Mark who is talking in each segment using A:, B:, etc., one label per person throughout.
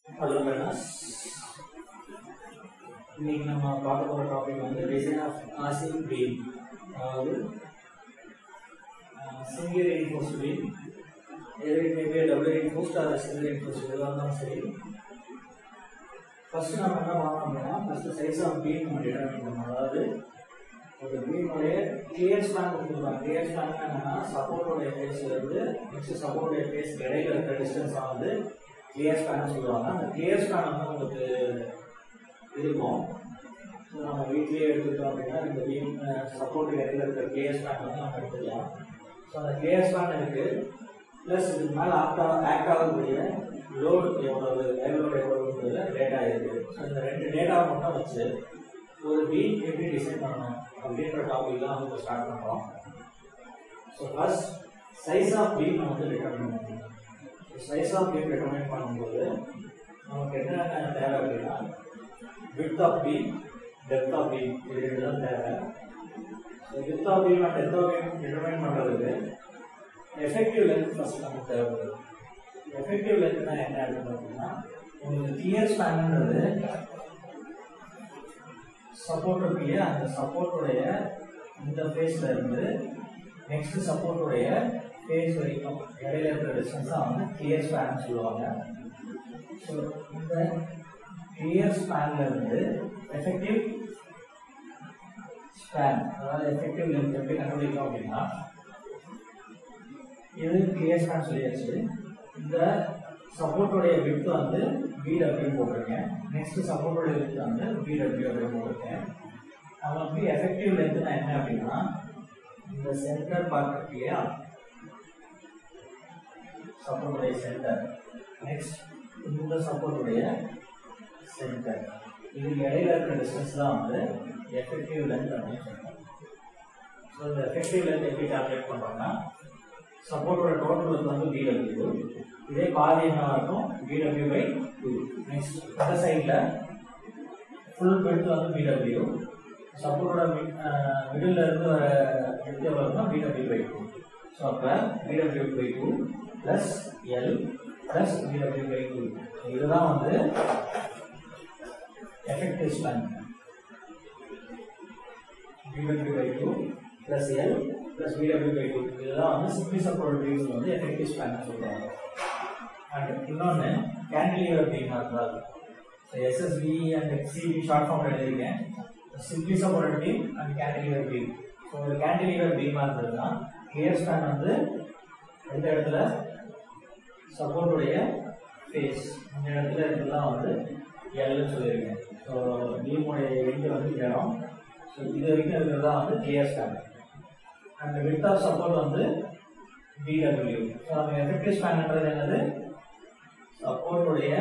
A: hello madam இன்னைக்கு நம்ம பார்க்க போகிற டாபிக் வந்து டிசைன் ஆஃப் ஆசிங் பீம் அதாவது சிங்கிள் இன்ஃபோர்ஸ் பீம் எது maybe double reinforced or single reinforced எதுவாக இருந்தாலும் சரி ஃபர்ஸ்ட் நம்ம என்ன பண்ணோம் அப்படின்னா ஃபர்ஸ்ட் சைஸ் ஆஃப் பீம் நம்ம டிட்டர்மின் பண்ணணும் அதாவது ஒரு பீமுடைய கிளியர் ஸ்பேன் கொடுத்துருக்காங்க கிளியர் ஸ்பேன் என்னன்னா சப்போர்ட்டோடைய ஃபேஸ்ல இருந்து நெக்ஸ்ட் சப்போர்ட்டோடைய ஃபேஸ் இடையில இருக்கிற டிஸ்டன்ஸ் வந்து கிளியர் ஸ்பேன் சொல்லுவாங்க அந்த கிளியர் ஸ்பேன் வந்து உங்களுக்கு இருக்கும் ஸோ நம்ம வீட்லயே எடுத்துக்கிட்டோம் அப்படின்னா இந்த பீம் சப்போர்ட் இடையில இருக்கிற கிளியர் ஸ்பேன் வந்து நம்ம எடுத்துக்கலாம் ஸோ அந்த கிளியர் ஸ்பேன் இருக்கு ப்ளஸ் இதுக்கு மேலே ஆக்ட் ஆக்ட் ஆகக்கூடிய லோடு எவ்வளவு லோடு எவ்வளவுன்றது டேட்டா இருக்கு ஸோ இந்த ரெண்டு டேட்டா மட்டும் வச்சு ஒரு பீம் எப்படி டிசைன் பண்ணணும் அப்படின்ற டாபிக் தான் வந்து ஸ்டார்ட் பண்ணுறோம் so first size of beam வந்து டிட்டர்மின் பண்ணணும் சைஸ் ஆஃப் பீம் டிட்டர்மின் பண்ணும்போது நமக்கு என்னென்ன தேவை அப்படின்னா width of beam depth of beam இது ரெண்டு தான் தேவை so width of beam and depth of beam determine பண்ணுறதுக்கு எஃபெக்டிவ் லென்த் ஃபர்ஸ்ட் நமக்கு தேவைப்படுது எஃபெக்டிவ் லென்த்னா என்ன அப்படின்னு பார்த்தீங்கன்னா உங்களுக்கு கிளியர் ஸ்பேன்ன்றது சப்போர்ட் இருக்கு அந்த சப்போர்ட்டுடைய இந்த ஃபேஸ்ல இருந்து நெக்ஸ்ட் சப்போர்ட்டுடைய ஃபேஸ் வரைக்கும் இடையில இருக்கிற டிஸ்டன்ஸ் தான் வந்து கிளியர் ஸ்பேன் சொல்லுவாங்க ஸோ இந்த கிளியர் ஸ்பேன்ல இருந்து எஃபெக்டிவ் ஸ்பேன் அதாவது எஃபெக்டிவ் லென்த் எப்படி கண்டுபிடிக்கும் அப்படின்னா இது கிளியர் ஸ்பேன் சொல்லியாச்சு இந்த சப்போர்ட்டுடைய வித் வந்து பிடபிள்யூ போட்டிருக்கேன் நெக்ஸ்ட் சப்போர்ட்டுடைய வித் வந்து பிடபிள்யூ அப்படின்னு போட்டிருக்கேன் நமக்கு எஃபெக்டிவ் லென்த் என்ன அப்படின்னா இந்த சென்டர் பார்ட் இருக்கு இல்லையா சப்போர்ட்டுடைய சென்டர் நெக்ஸ்ட் இந்த சப்போர்ட்டுடைய சென்டர் இதுக்கு இடையில இருக்கிற டிஸ்டன்ஸ் தான் வந்து எஃபெக்டிவ் லென்த் அப்படின்னு சொல்றோம் ஸோ இந்த எஃபெக்டிவ் லென்த் எப்படி கால்குலேட் பண்ணுறோம்னா சப்போர்ட்டோட டோட்டல் லென்த் வந்து பிடபிள்யூ இதே பாதி என்ன இருக்கும் பிடபிள்யூ பை டூ நெக்ஸ்ட் இந்த சைடில் ஃபுல் பெல்ட் வந்து பிடபிள்யூ சப்போர்ட்டோட மிடில் இருந்து வர எடுத்து எவ்வளோ இருக்கும் பிடபிள்யூ பை டூ ஸோ அப்போ BW by two plus L plus BW by two இதுதான் வந்து effective span BW by two plus L plus BW by two இதுதான் வந்து சிம்பிளி சப்போர்ட் பீம்ஸ் வந்து எஃபெக்டிவ் ஸ்பேன் சொல்கிறாங்க அண்ட் இன்னொன்று கேண்டிலிவர் பீம் இருந்தால் so SSB and XCB short form எழுதியிருக்கேன் simply support beam and cantilever beam so ஒரு cantilever பீமாக இருந்ததுன்னா கிளியர் ஸ்பேன் வந்து எந்த இடத்துல சப்போர்ட்டுடைய ஃபேஸ் அந்த இடத்துல இதெல்லாம் வந்து எல்னு சொல்லியிருக்கேன் ஸோ பீமுடைய எண்டு வந்து இடம் ஸோ இது வரைக்கும் இருக்கிறது தான் வந்து clear span and width of support வந்து பிடபிள்யூ ஸோ அந்த எஃபெக்டிவ் ஸ்பேன்ன்றது என்னது சப்போர்ட்டுடைய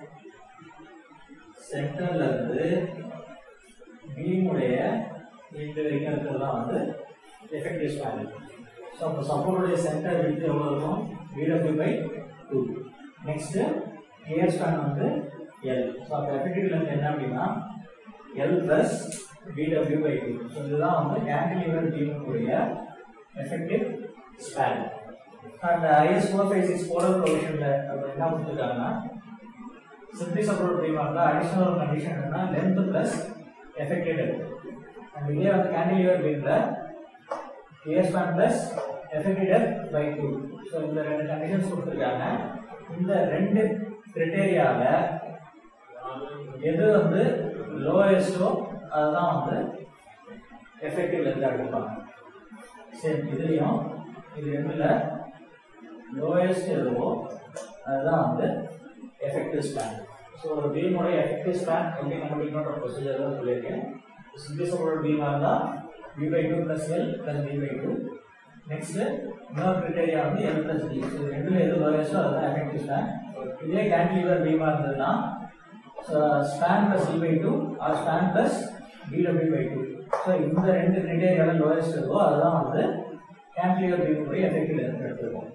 A: சென்டர்ல இருந்து பீமுடைய எண்டு வரைக்கும் இருக்கிறது தான் வந்து எஃபெக்டிவ் ஸ்பேன் ஸோ அப்போ சப்போர்ட்டுடைய சென்டர் விட்டு எவ்வளோ இருக்கும் BW by two next clear span வந்து எல் ஸோ அப்போ எஃபெக்டிவ் லென்த் என்ன அப்படின்னா L plus BW by two so இதுதான் வந்து கேண்டிலிவர் பீமுடைய effective span and IS four five six போலர் ப்ரொவிஷனில் என்ன கொடுத்துருக்காங்கன்னா சிம்பிளி சப்போர்ட் பீமாக அடிஷனல் கண்டிஷன் என்னன்னா length plus effective length and இதே வந்து கேண்டிலிவர் பீமில் clear span plus effective length by two so இந்த ரெண்டு கண்டிஷன்ஸ் கொடுத்துருக்காங்க இந்த ரெண்டு கிரிட்டேரியாவில் எது வந்து லோயஸ்டோ அதுதான் வந்து எஃபெக்டிவ் லென்த் எடுப்பாங்க சரி இதுலேயும் இது ரெண்டுல லோயஸ்ட் எதுவோ அதுதான் வந்து எஃபெக்டிவ் ஸ்பேன் ஸோ ஒரு பீமோட எஃபெக்டிவ் ஸ்பேன் எப்படி கண்டுபிடிக்கணுன்ற ப்ரொசீஜர் தான் சொல்லியிருக்கேன் சிம்பிள் சப்போர்ட் பீமாக இருந்தால் B by two plus L plus B by two next இன்னொரு கிரிட்டேரியா வந்து எல் ப்ளஸ் டி ஸோ ரெண்டுல எது லோயஸ்டோ அதுதான் எஃபெக்டிவ் ஸ்பேன் இதே கேண்டிலிவர் பீமாக இருந்ததுன்னா span plus E by two or span plus BW by two so இந்த ரெண்டு கிரிட்டேரியாவில் லோயஸ்ட் இருக்கோ அதுதான் வந்து கேண்டிலிவர் பீமுடைய எஃபெக்டிவ் லென்த் எடுத்துருக்கோம்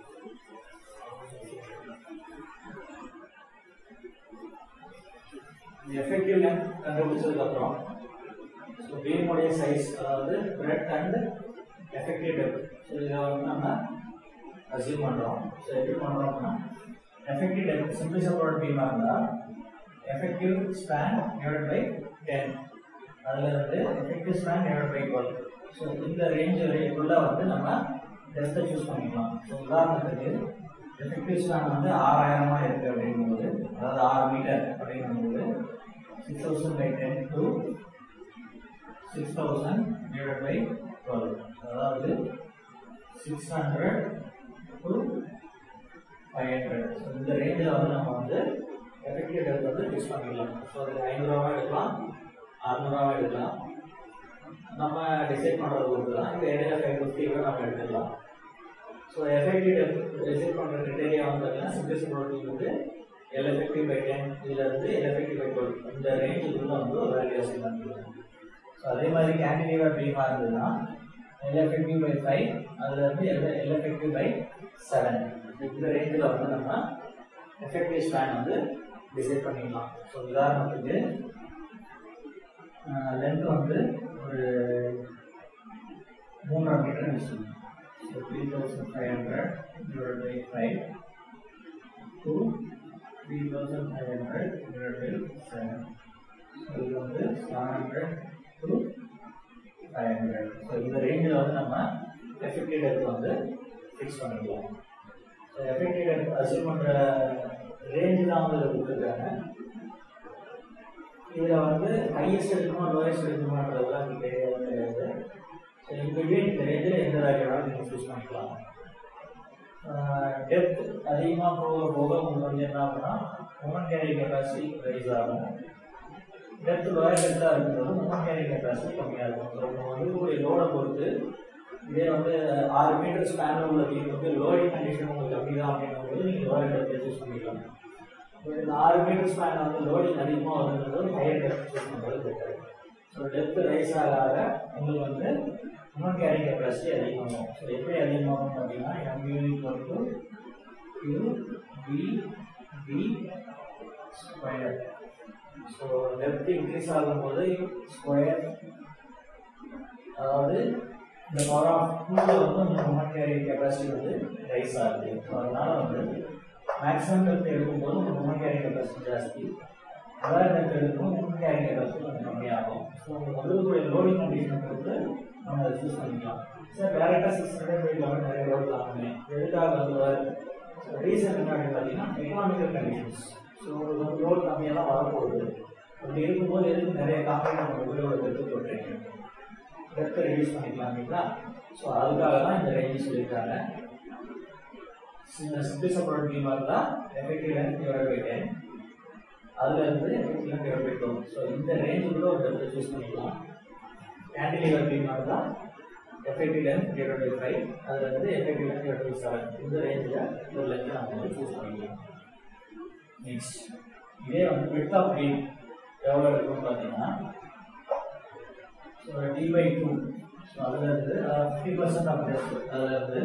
A: எஃபெக்டிவ் லென்த் கண்டுபிடிச்சதுக்கு அப்புறம் ஸோ பீமுடைய சைஸ் அதாவது breadth and effective depth so இதை வந்து நம்ம அசியூம் பண்ணுறோம் ஸோ எப்படி பண்ணுறோம் அப்படின்னா எஃபெக்டிவ் டெப்த் சிம்பிளி சப்போர்ட் பீமா இருந்தால் effective span divide by ten அதில் இருந்து effective span divide by twelve so இந்த ரேஞ்ச் வரைக்குள்ள வந்து நம்ம டெஸ்ட்டை சூஸ் பண்ணிக்கலாம் ஸோ உதாரணத்துக்கு எஃபெக்டிவ் ஸ்பேன் வந்து ஆறாயிரமா இருக்கு அப்படிங்கும்போது அதாவது ஆறு மீட்டர் அப்படிங்கும்போது six thousand by ten to six thousand divide by twelve அதாவது six hundred to five hundred so இந்த ரேஞ்சில் வந்து நம்ம வந்து எஃபெக்டிவ் டெப்த் வந்து ஃபிக்ஸ் பண்ணிக்கலாம் ஸோ அது ஐநூறுரூவா எடுக்கலாம் அறுநூறுவா எடுக்கலாம் நம்ம டிசைட் பண்ணுறது பொறுத்து தான் இந்த இடையில ஃபைவ் ஃபிஃப்டி கூட நம்ம எடுத்துக்கலாம் ஸோ எஃபெக்டிவ் டெப்த் டிசைட் பண்ணுற கிரிட்டேரியா வந்து பார்த்தீங்கன்னா சிம்பிள் ப்ரோட்டீன் வந்து எல் எஃபெக்டிவ் பை டென் இதுல இருந்து எல் எஃபெக்டிவ் பை டுவெல் இந்த ரேஞ்சுக்குள்ள வந்து ஒரு வேல்யூ அசைன் பண்ணிக்கலாம் ஸோ அதே மாதிரி கேண்டிடேட் பீமா இருந்ததுன்னா எல் எஃபெக்டிவ் பை ஃபைவ் அதுல இருந்து L L effective by seven இந்த ரேஞ்சில் வந்து நம்ம எஃபெக்டிவ் ஸ்பேன் வந்து டிசைட் பண்ணிக்கலாம் ஸோ உதாரணத்துக்கு லென்த் வந்து ஒரு மூன்றரை மீட்டர் வச்சுக்கோங்க so three thousand five hundred divide by five to three thousand five hundred divide by seven so இது வந்து seven hundred to five hundred so இந்த ரேஞ்சில் வந்து நம்ம எஃபெக்டிவ் டெப்த் வந்து ஃபிக்ஸ் பண்ணிக்கலாம் ஸோ எஃபெக்டிவ் டெப்த் அசீவ் பண்ணுற ரேஞ்சு தான் வந்து இதில் கொடுத்துருக்காங்க இதில் வந்து ஹையஸ்ட் எடுக்கணுமா லோயஸ்ட் எடுக்கணுமான்றதுலாம் எனக்கு தெரியாது கிடையாது ஸோ இன்பிட்வீன் இந்த ரேஞ்சில் எந்த வேல்யூ வேணாலும் நீங்கள் சூஸ் பண்ணிக்கலாம் டெப்த் அதிகமாக போக போக உங்களுக்கு வந்து என்ன ஆகும்னா உமன் கேரி கெப்பாசிட்டி ரைஸ் ஆகும் டெப்த் லோயர் டெப்த்தாக இருக்கும்போது உமன் கேரி கெப்பாசிட்டி கம்மியாக இருக்கும் ஸோ உங்கள் வந்து லோடை பொறுத்து இதே வந்து ஆறு மீட்டர் ஸ்பேனில் உள்ள வீடு வந்து லோடிங் கண்டிஷன் உங்களுக்கு கம்மி தான் அப்படிங்கும்போது நீங்கள் லோயர் டெப்த் சூஸ் பண்ணிக்கலாம் இப்போ இந்த ஆறு மீட்டர் ஸ்பேன் வந்து லோடிங் அதிகமாக வரும்போது ஹையர் டெப்த் சூஸ் பண்ணுறது பெட்டர் ஸோ டெப்த் ரைஸ் ஆக ஆக உங்களுக்கு வந்து உமன் கேரிங் கெப்பாசிட்டி அதிகமாகும் ஸோ எப்படி அதிகமாகும் பார்த்தீங்கன்னா MU equal to U B B square so depth increase ஆகும்போது ஸ்கொயர் அதாவது இந்த பவர் ஆஃப் டூவில் வந்து உங்களுக்கு உமன் கேரிங் கெப்பாசிட்டி வந்து ரைஸ் ஆகுது ஸோ அதனால வந்து மேக்ஸிமம் டெப்த் எடுக்கும்போது உங்களுக்கு உமன் கேரிங் கெப்பாசிட்டி ஜாஸ்தி அதாவது டெப்த் எடுக்கும்போது உமன் கேரிங் கெப்பாசிட்டி கொஞ்சம் கம்மியாகும் ஸோ உங்களுக்கு வந்து லோடிங் கண்டிஷனை பொறுத்து நம்ம அதை சூஸ் பண்ணிக்கலாம் சார் டேரெக்டாக சிக்ஸ் ஹண்ட்ரட் போயிடலாம் நிறைய ரோட் ஆகுமே எதுக்காக வந்து ரீசன் என்ன அப்படின்னு பார்த்தீங்கன்னா எக்கனாமிக்கல் கண்டிஷன்ஸ் ஸோ உங்களுக்கு வந்து லோட் கம்மியாக தான் வரப்போகுது அப்படி இருக்கும்போது எதுக்கு நிறைய காம்பெனி நம்ம உபயோக எடுத்து போட்டுருக்கீங்க டெப்த்தை ரெடியூஸ் பண்ணிக்கலாம் இல்லைங்களா ஸோ அதுக்காக தான் இந்த ரேஞ்சு சொல்லியிருக்காங்க இந்த சிம்பிள் சப்போர்ட் பீமாக இருந்தால் effective length divide by ten அதுல இருந்து effective length divide by twelve so இந்த ரேஞ்சுக்குள்ள ஒரு டெப்த்தை சூஸ் பண்ணிக்கலாம் கேண்டிலிவர் பீமாக இருந்தால் effective length divide by five அதுல இருந்து effective length divide by seven இந்த ரேஞ்சில் ஒரு லென்த் நம்ம வந்து சூஸ் பண்ணிக்கலாம் நெக்ஸ்ட் இதே வந்து வித் ஆஃப் பீம் எவ்வளோ இருக்குன்னு பார்த்தீங்கன்னா so D by two so அதில் இருந்து ஃபிஃப்டி பர்சன்ட் ஆஃப் டெஸ்ட் அதில் இருந்து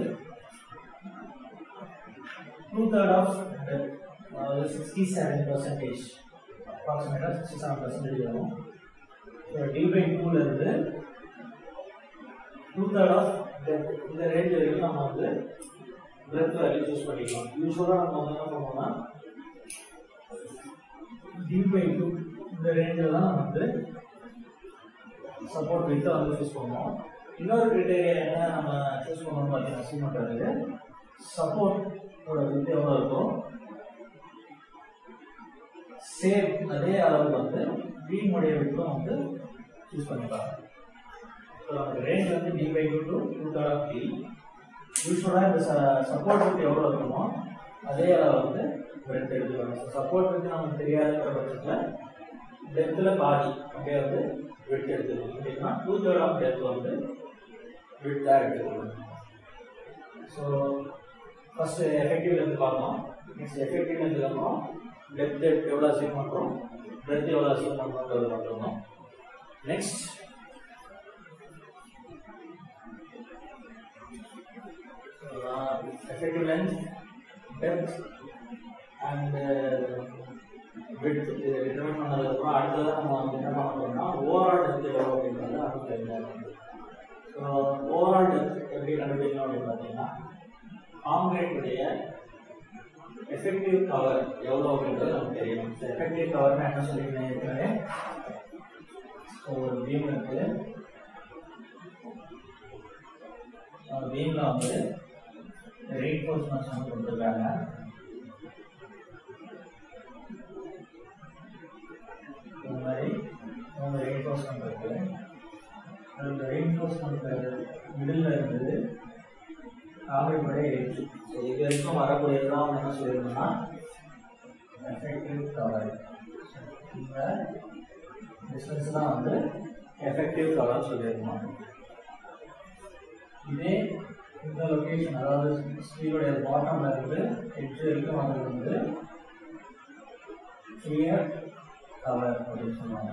A: டூ தேர்ட் ஆஃப் அதாவது சிக்ஸ்டி செவன் பர்சன்டேஜ் அப்ராக்சிமேட்டாக சிக்ஸ்டி செவன் பர்சன்டேஜ் வரும் ஸோ டி பை டூல இருந்து டூ தேர்ட் ஆஃப் டெப்த் இந்த ரேஞ்ச் வரைக்கும் நம்ம வந்து பிரெத் வேல்யூ சூஸ் பண்ணிக்கலாம் யூஸ்வலாக நம்ம வந்து என்ன பண்ணுவோம்னா டி பை டூ இந்த ரேஞ்சில் தான் நம்ம வந்து சப்போர்ட் வித்தை வந்து சூஸ் பண்ணுவோம் இன்னொரு கிரிட்டேரியா என்ன நம்ம சூஸ் பண்ணணும்னு பார்த்தீங்கன்னா சூஸ் பண்ணுறதுக்கு சப்போர்ட்டோட வித் எவ்வளோ இருக்கும் சேம் அதே அளவுக்கு வந்து பீமுடைய வித்தும் வந்து சூஸ் பண்ணிக்கலாம் ஸோ நமக்கு ரேஞ்ச் வந்து D by two to two third of D யூஸ்வலாக இந்த சப்போர்ட் வித் எவ்வளோ இருக்குமோ அதே அளவு வந்து பிரெத் எடுத்துக்கணும் ஸோ சப்போர்ட் வித் நமக்கு தெரியாதுங்கிற பட்சத்தில் டெப்த்தில் பாதி அப்படியே வந்து விட் எடுத்துக்கணும் அப்படின்னா டூ தேர்ட் ஆஃப் டெப்த் வந்து விட்டாக எடுத்துக்கணும் ஸோ ஃபர்ஸ்ட் எஃபெக்டிவ் லென்த் பார்த்தோம் நெக்ஸ்ட் எஃபெக்டிவ் லென்த் அப்புறம் டெப்த் எவ்வளோ அசீவ் பண்ணுறோம் பிரெத் எவ்வளோ அசீவ் பண்ணுறோன்றது மட்டும்தான் next effective length depth and width determine பண்ணதுக்கப்புறம் அடுத்ததான் நம்ம வந்து என்ன பண்ண போறோம்னா ஓவரால் டெப்த் எவ்வளோ அப்படின்றது நமக்கு தெரிஞ்சாங்க ஸோ ஓவரால் டெப்த் எப்படி கண்டுபிடிக்கணும் அப்படின்னு பார்த்தீங்கன்னா காங்கிரீட்டுடைய எஃபெக்டிவ் கவர் எவ்வளோ அப்படின்றது நமக்கு தெரியும் எஃபெக்டிவ் கவர்னா என்ன சொல்லியிருந்தேன் ஏற்கனவே So, ஒரு பீம் இருக்கு அந்த பீம்ல வந்து ரீஎன்ஃபோர்ஸ்மெண்ட்ஸ் வந்து கொடுத்துருக்காங்க இந்த மாதிரி மூணு ரீஎன்ஃபோர்ஸ்மெண்ட் இருக்கு அந்த ரீஎன்ஃபோர்ஸ்மெண்ட் மிடில் இருந்து காவிரி வரை இருக்கு ஸோ இது வரைக்கும் வரக்கூடியதுதான் அவங்க என்ன சொல்லியிருந்தோம்னா எஃபெக்டிவ் கவர் இந்த டிஸ்டன்ஸ் தான் வந்து எஃபெக்டிவ் கவர் சொல்லியிருந்தோம் இதே இந்த லொகேஷன் அதாவது ஸ்டீலுடைய பாட்டம்ல இருந்து எட்ஜ் வரைக்கும் வந்தது வந்து கிளியர் கவர் அப்படின்னு சொல்லுவாங்க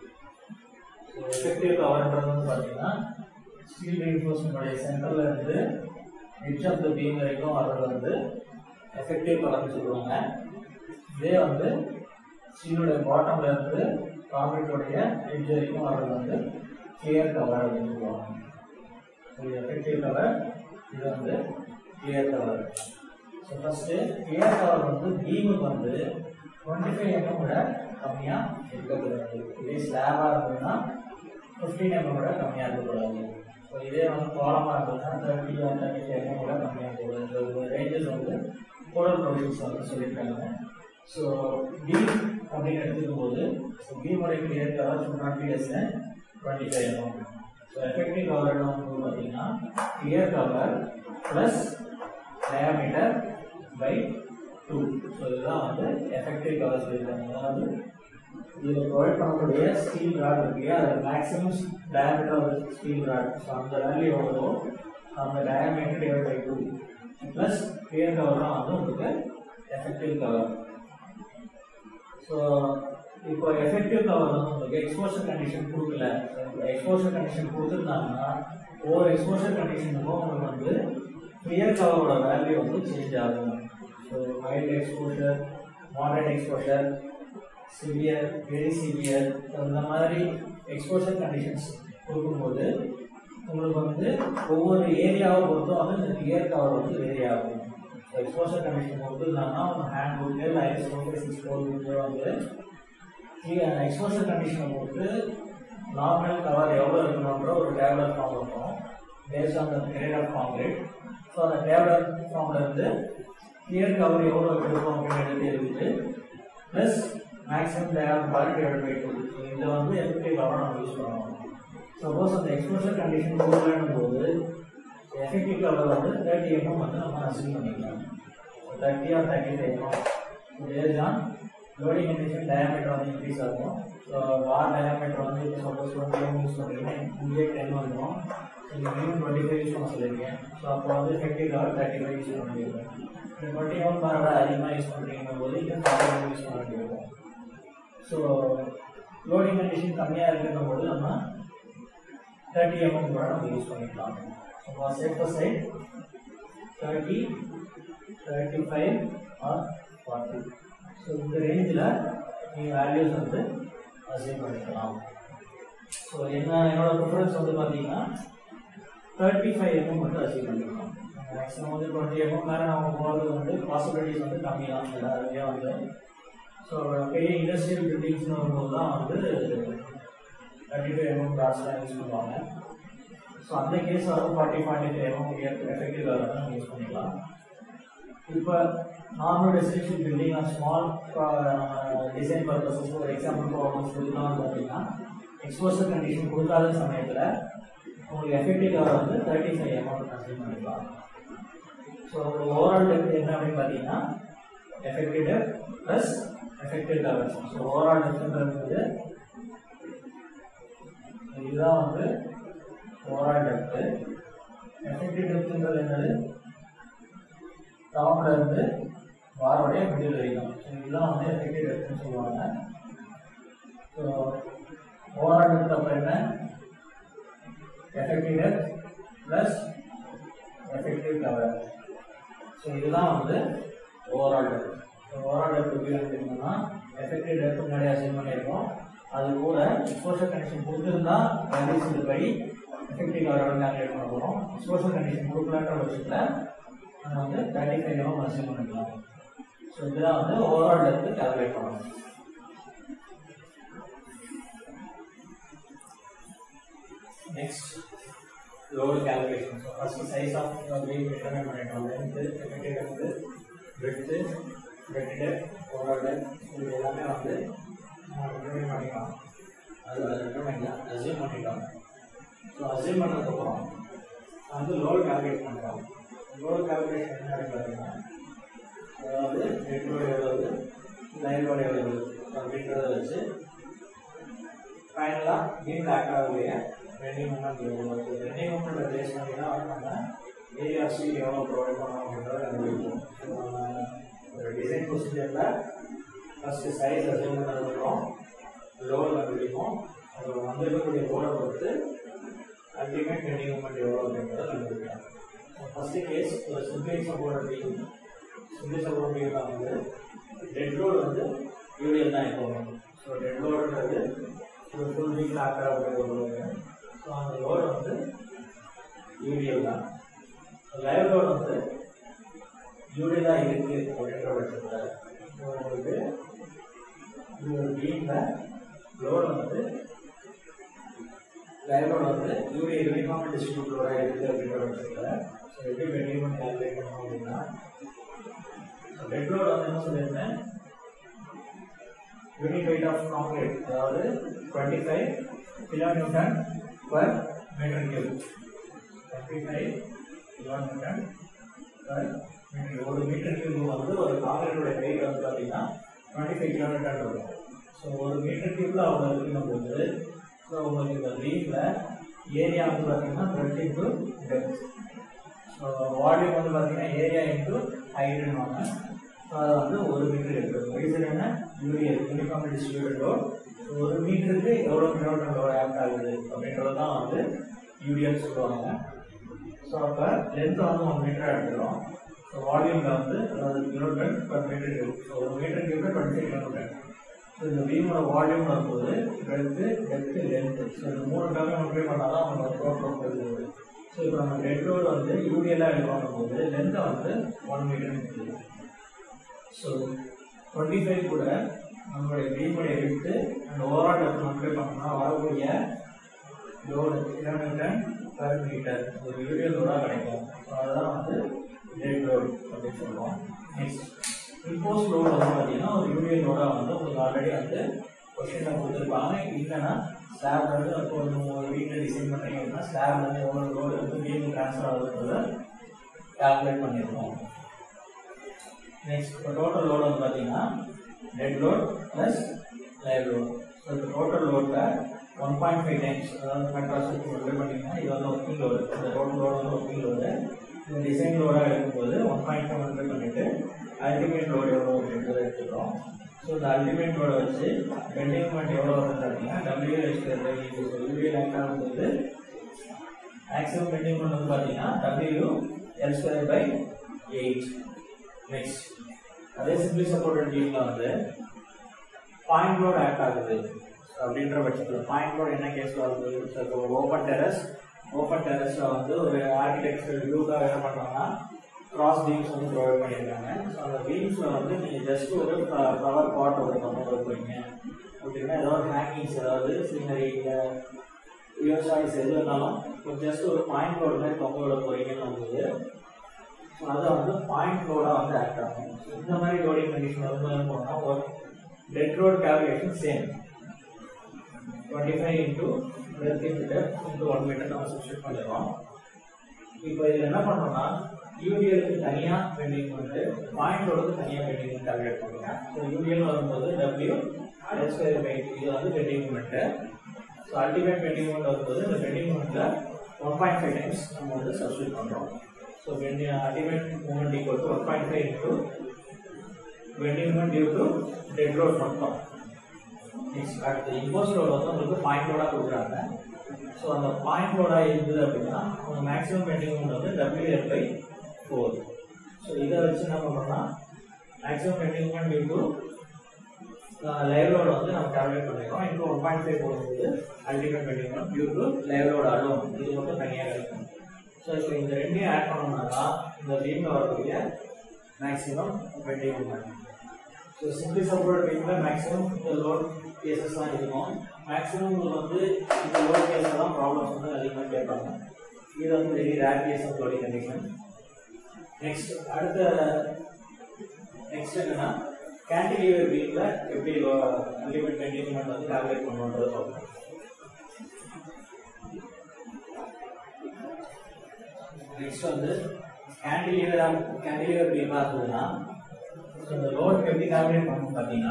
A: எஃபெக்டிவ் கவர்ன்றது வந்து பார்த்தீங்கன்னா ஸ்டீல் ரீஎன்ஃபோர்ஸ்மெண்ட்டுடைய சென்டர்ல இருந்து எட்ஜ் ஆஃப் த பீம் வரைக்கும் வர்றது வந்து எஃபெக்டிவ் கவர்னு சொல்லுவாங்க இதே வந்து ஸ்டீலுடைய பாட்டம்ல இருந்து காங்கிரீட்டோடைய எட்ஜ் வரைக்கும் வர்றது வந்து கிளியர் கவர் அப்படின்னு சொல்லுவாங்க இது எஃபெக்டிவ் கவர் இது வந்து clear cover so first clear cover வந்து பீமுக்கு வந்து டுவெண்ட்டி ஃபைவ் எம்எம் விட கம்மியாக இருக்கக்கூடாது இதே ஸ்லாபாக இருந்ததுன்னா ஃபிஃப்டீன் எம்எம் விட கம்மியாக இருக்கக்கூடாது ஸோ இதே வந்து கோலமாக இருந்ததுன்னா தேர்ட்டி தேர்ட்டி ஃபைவ் எம்எம் விட கம்மியாக இருக்கக்கூடாது இந்த ரேஞ்சஸ் வந்து கோடல் ப்ரொவிஷன்ஸ் வந்து சொல்லியிருக்காங்க ஸோ பீம் அப்படின்னு எடுத்துக்கும் போது ஸோ பீமோடைய கிளியர் கவர் சும்மா not less than twenty five mm so effective cover வந்து பார்த்தீங்கன்னா clear cover plus diameter by two so இதுதான் வந்து எஃபெக்டிவ் கவர் சொல்லியிருக்காங்க அதாவது இதில் ப்ரொவைட் பண்ணக்கூடிய ஸ்டீல் ராட் இருக்கு இல்லையா அது maximum diameter of steel rod so அந்த வேல்யூ எவ்வளோ அந்த diameter divide by two plus clear cover தான் வந்து உங்களுக்கு எஃபெக்டிவ் கவர் ஸோ இப்போ எஃபெக்டிவ் கவர் வந்து உங்களுக்கு எக்ஸ்போஷர் கண்டிஷன் கொடுக்கல எக்ஸ்போஷர் கண்டிஷன் கொடுத்துருந்தாங்கன்னா ஒவ்வொரு எக்ஸ்போஷர் கண்டிஷனுக்கும் உங்களுக்கு வந்து கிளியர் கவரோட வேல்யூ வந்து சேஞ்ச் ஆகும் so mild exposure moderate exposure severe very severe இந்த மாதிரி எக்ஸ்போஷர் கண்டிஷன்ஸ் கொடுக்கும்போது உங்களுக்கு வந்து ஒவ்வொரு ஏரியாவை பொறுத்தும் வந்து இந்த கிளியர் கவர் வந்து வேரி ஆகும் ஸோ எக்ஸ்போஷர் கண்டிஷன் கொடுத்துருந்தாங்கன்னா உங்கள் ஹேண்ட் புக்கு இல்லை IS book six four book வந்து எக்ஸ்போஷர் கண்டிஷனை பொறுத்து நார்மல் கவர் எவ்வளோ இருக்கணுன்ற ஒரு டேப்லெட் ஃபார்ம் இருக்கும் based on the grade of concrete so அந்த டேப்லெட் ஃபார்ம்ல இருந்து கிளியர் கவர் எவ்வளோ எடுக்கும் அப்படின்னு எடுத்து எழுதிட்டு plus maximum tape quality divide by two so இதை வந்து எஃபெக்டிவ் கவர் நம்ம யூஸ் பண்ணுவோம் சப்போஸ் அந்த எக்ஸ்போஷர் கண்டிஷன் கொடுக்கலன்னும் போது எஃபெக்டிவ் கவர் வந்து தேர்ட்டி எம்எம் வந்து நம்ம அசீவ் பண்ணிக்கலாம் thirty or thirty five mm based on loading condition diameter வந்து இன்க்ரீஸ் ஆகும் ஸோ வார் டயாமீட்டர் வந்து இப்போ சப்போஸ் டுவெண்ட்டி எம் யூஸ் பண்ணுறீங்க இங்கே டென் வந்துடும் நீங்கள் மினிமம் டுவெண்ட்டி ஃபைவ் யூஸ் பண்ண சொல்லியிருக்கீங்க ஸோ அப்போ வந்து effective cover thirty five use பண்ண வேண்டியிருக்கும் இந்த டுவெண்ட்டி எம் பாரோட அதிகமாக யூஸ் பண்ணுறீங்க போது இங்கே ஃபார்ட்டி எம் யூஸ் பண்ண வேண்டியிருக்கும் ஸோ லோடிங் கண்டிஷன் கம்மியாக இருக்கிற போது நம்ம தேர்ட்டி எம்எம் கூட நம்ம யூஸ் பண்ணிக்கலாம் so safer side thirty thirty five or forty so இந்த ரேஞ்சில் நீங்கள் வேல்யூஸ் வந்து அசைன் பண்ணிக்கலாம் ஸோ என்ன என்னோட ப்ரிஃபரன்ஸ் வந்து பார்த்தீங்கன்னா தேர்ட்டி ஃபைவ் எம்எம் வந்து அசீவ் பண்ணிக்கலாம் மேக்ஸிமம் வந்து டுவெண்ட்டி எம்எம் மேலே நம்ம போகிறது வந்து பாசிபிலிட்டிஸ் வந்து கம்மி தான் எல்லாருமே வந்து ஸோ பெரிய இண்டஸ்ட்ரியல் பில்டிங்ஸ்னு வரும்போது தான் வந்து தேர்ட்டி ஃபைவ் எம்எம் டாட்ஸ்லாம் யூஸ் பண்ணுவாங்க ஸோ அந்த கேஸ் வந்து forty forty five mm effective நம்ம யூஸ் பண்ணிக்கலாம் இப்போ normal residential building or small design purposes ஒரு எக்ஸாம்பிள் ப்ராப்ளம்ஸ் கொடுக்கலாம் பார்த்தீங்கன்னா எக்ஸ்போசர் கண்டிஷன் கொடுக்காத சமயத்தில் உங்களுக்கு எஃபெக்டிவ் கவர் வந்து தேர்ட்டி ஃபைவ் எம்எம் கன்சியூம் பண்ணிக்கலாம் ஸோ உங்களுக்கு ஓவரால் டெப்த் என்ன அப்படின்னு பார்த்தீங்கன்னா effective depth plus effective cover so overall டெப்த்ன்றது இதுதான் வந்து ஓவரால் டெப்த்து எஃபெக்டிவ் டெப்த்ன்றது என்னது டவுன்ல இருந்து வாரோடைய மிடில் வரைக்கும் ஸோ இதெல்லாம் வந்து எஃபெக்டிவ் டெப்த்னு சொல்லுவாங்க ஸோ ஓவரால் டெப்த் அப்போ என்ன effective depth plus effective cover so இதுதான் வந்து overall depth so overall depth எப்படி எடுத்துக்கணும்னா எஃபெக்டிவ் டெப்த் முன்னாடி அசைன் பண்ணியிருக்கோம் அது கூட எக்ஸ்போஷர் கண்டிஷன் கொடுத்துருந்தா வேல்யூஸ் படி எஃபெக்டிவ் கவரோட கால்குலேட் பண்ண போகிறோம் எக்ஸ்போஷர் கண்டிஷன் கொடுக்கலன்ற பட்சத்தில் நம்ம வந்து தேர்ட்டி ஃபைவ் எம்எம் அசைன் பண்ணிக்கலாம் ஸோ இதுதான் வந்து ஓவரால் லென்த் கால்குலேட் பண்ணணும் next load calculation so first size of beam determine பண்ணிட்டோம் லென்த்து லிமிட்டட் வந்து விட்த்து வெட்டிடர் ஓவரால் இது எல்லாமே வந்து டிட்டர்மைன் பண்ணிக்கலாம் அது டிட்டர்மைன் அசியூம் பண்ணிட்டோம் ஸோ அசியூம் பண்ணதுக்கப்புறம் வந்து லோடு கால்குலேட் பண்ணுறோம் லோடு கால்குலேஷன் என்ன அப்படின்னு பார்த்தீங்கன்னா அதாவது நெட் லோடு எவ்வளவு லைன் லோடு எவ்வளவு அப்படின்றத வச்சு ஃபைனலாக பீம் லேக் ஆகக்கூடிய ரெண்டிங் மூமெண்ட் எவ்வளோ ரெண்டிங் மூமெண்ட் பேஸ் பண்ணி தான் வந்து நம்ம ஏரியா சீட் எவ்வளோ ப்ரொவைட் பண்ணோம் அப்படின்றத கண்டுபிடிப்போம் So, நம்ம ஒரு டிசைன் ப்ரொசீஜரில் ஃபஸ்ட்டு சைஸ் அசைன் பண்ணதுக்கப்புறம் லோடு கண்டுபிடிப்போம் அது வந்திருக்கக்கூடிய லோடை பொறுத்து அல்டிமேட் பெண்டிங் மூமெண்ட் எவ்வளோ அப்படின்றத கண்டுபிடிக்கலாம் ஃபஸ்ட்டு கேஸ் ஒரு simply support beam simply support beam வந்து டெட் லோடு வந்து யூடிஎல் தான் எப்போவுமே ஸோ டெட் லோடுன்றது ஒரு ஃபுல் வீக் ஆக்கிற ஒரு லோடு ஸோ அந்த லோடு வந்து யூடிஎல் தான் லைவ் லோடு வந்து யூடிஎலாக இருக்குது அப்படின்ற பட்சத்தில் உங்களுக்கு இது ஒரு பீமில் லோடு வந்து லைவ் லோடு வந்து யூடிஎல் யூனிஃபார்ம் டிஸ்ட்ரிபியூட் லோடாக இருக்குது அப்படின்ற பட்சத்தில் ஸோ எப்படி பெண்டிங் கால்குலேட் பண்ணணும் அப்படின்னா டெட் லோடு வந்து என்ன சொல்லியிருந்தேன் யூனிட் வெயிட் ஆஃப் கான்கிரீட் அதாவது twenty five kilo newton per metre cube twenty five kilo newton per metre ஒரு மீட்டர் கியூப் வந்து ஒரு கான்கிரீட்டோட வெயிட் வந்து பார்த்தீங்கன்னா டுவெண்ட்டி ஃபைவ் கிலோ நியூட்டன் இருக்கும் ஸோ ஒரு மீட்டர் கியூப்ல அவ்வளோ இருக்குன்னும் போது ஸோ உங்களுக்கு இந்த லீஃப்ல ஏரியா வந்து பார்த்தீங்கன்னா twenty to depth so volume வந்து பார்த்தீங்கன்னா ஏரியா இன்ட்டு ஹைட்னு வாங்க ஸோ அதை வந்து ஒரு மீட்டர் எடுக்கும் ரீசன் என்ன யூரியல் யூனிஃபார்ம் டிஸ்ட்ரிபியூட்டட் லோட் ஒரு மீட்டருக்கு எவ்வளோ கிலோமீட்டர் லோட் ஆக்ட் ஆகுது அப்படின்றது தான் வந்து யூரியல் சொல்லுவாங்க ஸோ அப்போ லென்த் வந்து ஒன் மீட்டர் எடுத்துக்கிறோம் ஸோ வால்யூமில் வந்து அதாவது kilometre per metre cube so ஒரு மீட்டர் கியூப்ல டுவெண்ட்டி கிலோமீட்டர் ஸோ இந்த பீமோட வால்யூம் வரும்போது பிரெத்து டெப்த்து லென்த்து ஸோ இந்த மூணு டேர்மே மல்டிப்ளை பண்ணால் தான் அவங்க டோட்டல் வருது ஸோ இப்போ நம்ம டெட் லோடு வந்து யூடிஎல்லாக எடுக்கணும் போது லென்த்தை வந்து ஒன் மீட்டர் இருக்குது ஸோ டுவெண்ட்டி ஃபைவ் கூட நம்மளுடைய பீமுடைய விட்டு அண்ட் ஓவரால் டெப்த் மல்டிப்ளை பண்ணோம்னா வரக்கூடிய லோடு கிலோமீட்டர் பர் மீட்டர் ஒரு யூடிஎல் லோடாக கிடைக்கும் ஸோ அதுதான் வந்து டெட் லோடு அப்படின்னு சொல்லுவோம் நெக்ஸ்ட் இம்போஸ் லோடு வந்து பார்த்தீங்கன்னா ஒரு யூடிஎல் லோடாக வந்து உங்களுக்கு ஆல்ரெடி வந்து கொஸ்டினில் கொடுத்துருப்பாங்க இல்லைன்னா ஸ்லாப் வந்து இப்போ ஒரு வீட்டில் டிசைன் பண்ணுறீங்க அப்படின்னா ஸ்லாப் வந்து எவ்வளோ லோடு வந்து பீம் ட்ரான்ஸ்ஃபர் ஆகுதுன்றத கால்குலேட் பண்ணியிருக்கோம் நெக்ஸ்ட் இப்போ டோட்டல் லோடு வந்து பார்த்தீங்கன்னா dead load plus live load so இப்போ டோட்டல் லோடில் ஒன் பாயிண்ட் ஃபைவ் டைம்ஸ் அதாவது ஃபேக்டர்ஸ் மல்டிப்ளை பண்ணிங்கன்னா இது வந்து ஒர்க்கிங் லோடு இந்த டோட்டல் லோடு வந்து ஒர்க்கிங் லோடு இந்த டிசைன் லோடாக இருக்கும்போது ஒன் பாயிண்ட் ஃபைவ் மல்டிப்ளை பண்ணிவிட்டு அல்டிமேட் லோடு எவ்வளோ அப்படின்றத எடுத்துக்கிறோம் ஸோ இந்த அல்டிமேட் லோடை வச்சு பெண்டிங் பாயிண்ட் எவ்வளோ வருது அப்படின்னா டபிள்யூஹெச் யூஏ லேக் ஆகும்போது மேக்ஸிமம் பெண்டிங் பாயிண்ட் வந்து பார்த்தீங்கன்னா W L square by eight next அதே சிம்பிளி சப்போர்ட்டட் டீம்ல வந்து பாயிண்ட் லோட் ஆக்ட் ஆகுது அப்படின்ற பட்சத்தில் பாயிண்ட் லோட் என்ன கேஸ்ல வருது இப்போ ஓப்பன் டெரஸ் ஓப்பன் டெரஸ்ல வந்து ஒரு ஆர்கிடெக்சர் வியூக்காக என்ன பண்றாங்கன்னா கிராஸ் பீம்ஸ் வந்து ப்ரொவைட் பண்ணியிருக்காங்க ஸோ அந்த பீம்ஸ்ல வந்து நீங்க ஜஸ்ட் ஒரு ஃப்ளவர் பாட் ஒரு பக்கம் வைப்பீங்க அப்படின்னா ஏதாவது ஹேங்கிங்ஸ் ஏதாவது சீனரி இல்லை விவசாயிஸ் எது வேணாலும் ஜஸ்ட் ஒரு பாயிண்ட் லோடு மாதிரி தொங்க விட போறீங்கன்னு போது ஸோ அதை வந்து பாயிண்ட் லோடாக வந்து ஆக்ட் ஆகும் So, இந்த மாதிரி லோடிங் கண்டிஷன் வந்து என்ன பண்ணோம்னா ஒரு dead load calculation same twenty five into thirty metre into one metre நம்ம சப்ஸ்டியூட் பண்ணிடுறோம் இப்போ இதில் என்ன பண்ணோம்னா யூடிஎலுக்கு தனியாக பெண்டிங் வந்து பாயிண்ட் லோடுக்கு தனியாக பெண்டிங் கால்குலேட் பண்ணுறோம் ஸோ யூடிஎல் வரும்போது டபிள்யூ எல் ஸ்கொயர் பை இது வந்து bending moment so ultimate bending moment வரும்போது இந்த பெண்டிங் மூமெண்ட்டில் ஒன் பாயிண்ட் ஃபைவ் டைம்ஸ் நம்ம வந்து சப்ஸ்டியூட் பண்ணுறோம் So when the ultimate moment equal to 1.5 into bending moment due to dead load மொத்தம் நெக்ஸ்ட் அடுத்து இம்போஸ் லோட் வந்து உங்களுக்கு பாயிண்ட் லோடாக கொடுக்குறாங்க ஸோ அந்த பாயிண்ட் லோடாக இருந்தது அப்படின்னா உங்க மேக்ஸிமம் பெண்டிங் மூமெண்ட் வந்து டபிள்யூஎல் பை ஃபோர் ஸோ இதை வச்சு என்ன பண்ணோம்னா maximum bending moment due to live load வந்து நம்ம கால்குலேட் பண்ணிருக்கோம் இன்னும் ஒன் பாயிண்ட் ஃபைவ் போடும்போது ultimate bending moment due to live load alone இது மட்டும் தனியாக இருக்கும் ஸோ இப்போ இந்த ரெண்டையும் ஆட் பண்ணோம்னா தான் இந்த பீமில் வரக்கூடிய maximum bending moment so simply support பீமில் மேக்ஸிமம் இந்த லோட் கேசஸ் தான் இருக்கும் மேக்ஸிமம் உங்களுக்கு வந்து இந்த லோட் கேஸில் தான் ப்ராப்ளம்ஸ் வந்து அதிகமாக கேட்பாங்க இது வந்து very rare case of loading condition next அடுத்த நெக்ஸ்ட் என்னன்னா கேண்டிலிவர் பீமில் எப்படி அல்டிமேட் பெண்டிங் மூமெண்ட் வந்து கால்குலேட் பண்ணுன்றது பார்ப்போம் நெக்ஸ்ட் வந்து கேண்டிலிவர் கேண்டிலிவர் பீமாக இருந்ததுன்னா ஸோ இந்த லோட் எப்படி கால்குலேட் பண்ணணும் பார்த்தீங்கன்னா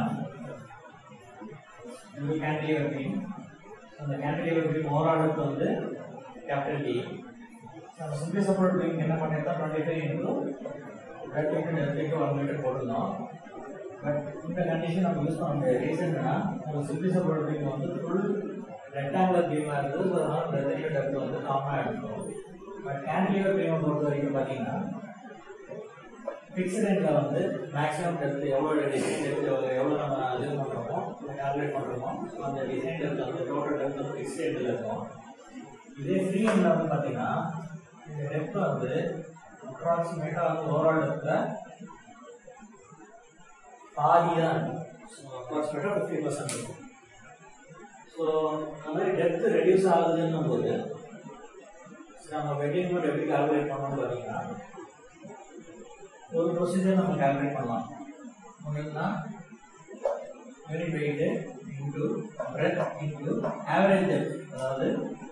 A: இந்த கேண்டிலிவர் பீம் அந்த கேண்டிலிவர் பீம் ஓவராலுக்கு வந்து கேபிட்டல் டி நம்ம சிம்பிளி சப்போர்ட் பீம் என்ன பண்ணிருக்கோம் டுவெண்ட்டி ஃபைவ் இன்டூ ரெட் இன்டூ டெத் இன்டூ ஒன் மீட்டர் போட்டுருந்தோம் பட் இந்த கண்டிஷன் நம்ம யூஸ் பண்ண முடியாது ரீசன்னா நம்ம சிம்பிளி சப்போர்ட் பீம் வந்து ஃபுல் ரெக்டாங்குலர் பீமாக இருக்குது ஸோ அதனால டெத் இன்டூ டெப்த் வந்து காமனாக எடுத்துக்கணும் பட் கேண்டிலிவர் பீமை பொறுத்த வரைக்கும் பார்த்தீங்கன்னா ஃபிக்ஸ்ட் எண்ட்ல வந்து மேக்ஸிமம் டெப்த் எவ்வளோ டிசைன் டெப்த் எவ்வளோ எவ்வளோ நம்ம இது பண்ணுறோமோ கால்குலேட் பண்ணுறோமோ அந்த டிசைன் டெப்த் வந்து டோட்டல் டெப்த் வந்து ஃபிக்ஸ்ட் எண்டில் இருக்கும் இதே ஃப்ரீ எண்ட்ல வந்து பார்த்தீங்கன்னா இந்த டெப்த் வந்து அப்ராக்சிமேட்டாக வந்து ஓவரால் டெப்த்தில் பாதி தான் இருக்கும் ஸோ அப்ராக்சிமேட்டாக ஃபிஃப்டி பர்சன்ட் இருக்கும் ஸோ அந்த மாதிரி டெப்த் ரெடியூஸ் ஆகுதுன்னும் போது நம்ம வெட்டிங் மோட் எப்படி கால்குலேட் பண்ணணும்னு பார்த்தீங்கன்னா ஒரு ப்ரொசீஜர் நம்ம கால்குலேட் பண்ணலாம் ஒன்றுனா unit weight into breadth into average depth அதாவது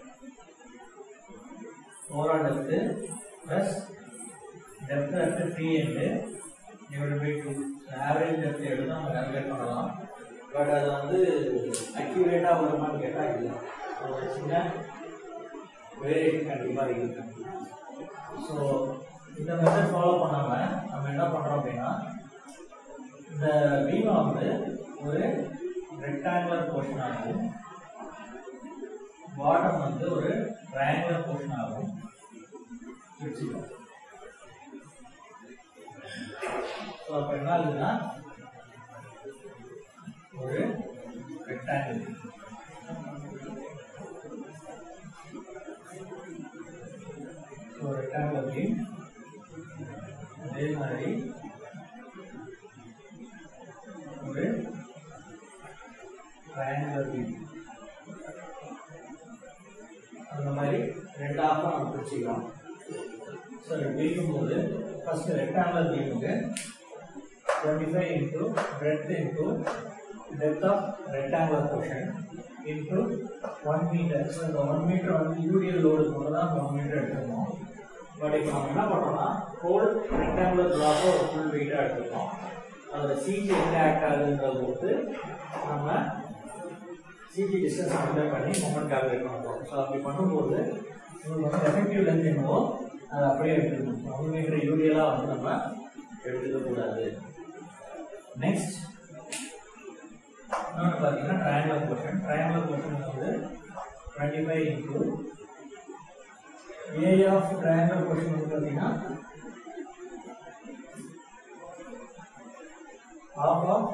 A: overall depth plus depth at free end divide by two average depth எடுத்து நம்ம கால்குலேட் பண்ணலாம் பட் அது வந்து அக்யூரேட்டாக வருமான்னு கேட்டால் இல்லை ஒரு சின்ன வேரியேஷன் கண்டிப்பாக இருக்கு ஸோ இந்த மெத்தட் ஃபாலோ பண்ணாமல் நம்ம என்ன பண்ணுறோம் அப்படின்னா இந்த பீமை வந்து ஒரு ரெக்டாங்குலர் போர்ஷன் ஆகும் பாட்டம் வந்து ஒரு ட்ரையாங்குலர் போர்ஷன் ஆகும் பிரிச்சுக்கலாம் ஸோ அப்போ என்ன ஆகுதுன்னா ஒரு ரெக்டாங்கிள் ஸோ ரெக்டாங்குலர் பீம் அதே மாதிரி ஒரு ட்ரையாங்குலர் பீம் அந்த மாதிரி ரெண்டாக நம்ம பிரிச்சுக்கலாம் ஸோ இது பிரிக்கும்போது ஃபர்ஸ்ட் ரெக்டாங்குலர் பீமுக்கு twenty five into breadth into depth of rectangular portion into one metre so இந்த ஒன் மீட்டர் வந்து யூடிஎல் லோடு போது தான் ஒன் மீட்டர் எடுத்துக்கணும் பட் இப்போ நம்ம என்ன பண்ணுறோம்னா ஹோல் ரெக்டாங்குலர் பிளாக்கை ஒரு ஃபுல் வெயிட்டாக எடுத்துக்கோம் அதில் சிஜி எங்கே ஆக்ட் ஆகுதுன்றத பொறுத்து நம்ம சிஜி டிஸ்டன்ஸ் அப்ளை பண்ணி மொமெண்ட் கால்குலேட் பண்ணுறோம் ஸோ அப்படி பண்ணும்போது உங்களுக்கு வந்து எஃபெக்டிவ் லென்த் என்னவோ அதை அப்படியே எடுத்துக்கணும் ஒன் மீட்டர் யூடியலாக வந்து நம்ம எடுத்துக்க கூடாது நெக்ஸ்ட் இன்னொன்று பார்த்தீங்கன்னா ட்ரையாங்குலர் போர்ஷன் ட்ரையாங்குலர் போர்ஷன் வந்து twenty five into area of triangular portion வந்து பார்த்தீங்கன்னா half of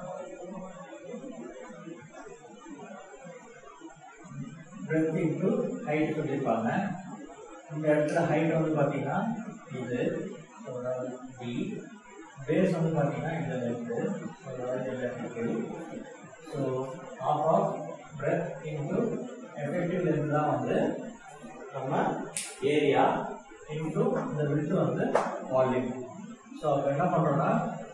A: breadth into height சொல்லியிருப்பாங்க இந்த இடத்துல ஹைட் வந்து பார்த்தீங்கன்னா இது so அதாவது டி பேஸ் வந்து பார்த்தீங்கன்னா இந்த லெஃப்ட் அதாவது left so half of breadth into effective length தான் வந்து நம்ம ஏரியா இன்டூ இந்த விட்டு வந்து வால்யூம் ஸோ அப்போ என்ன பண்ணுறோம்னா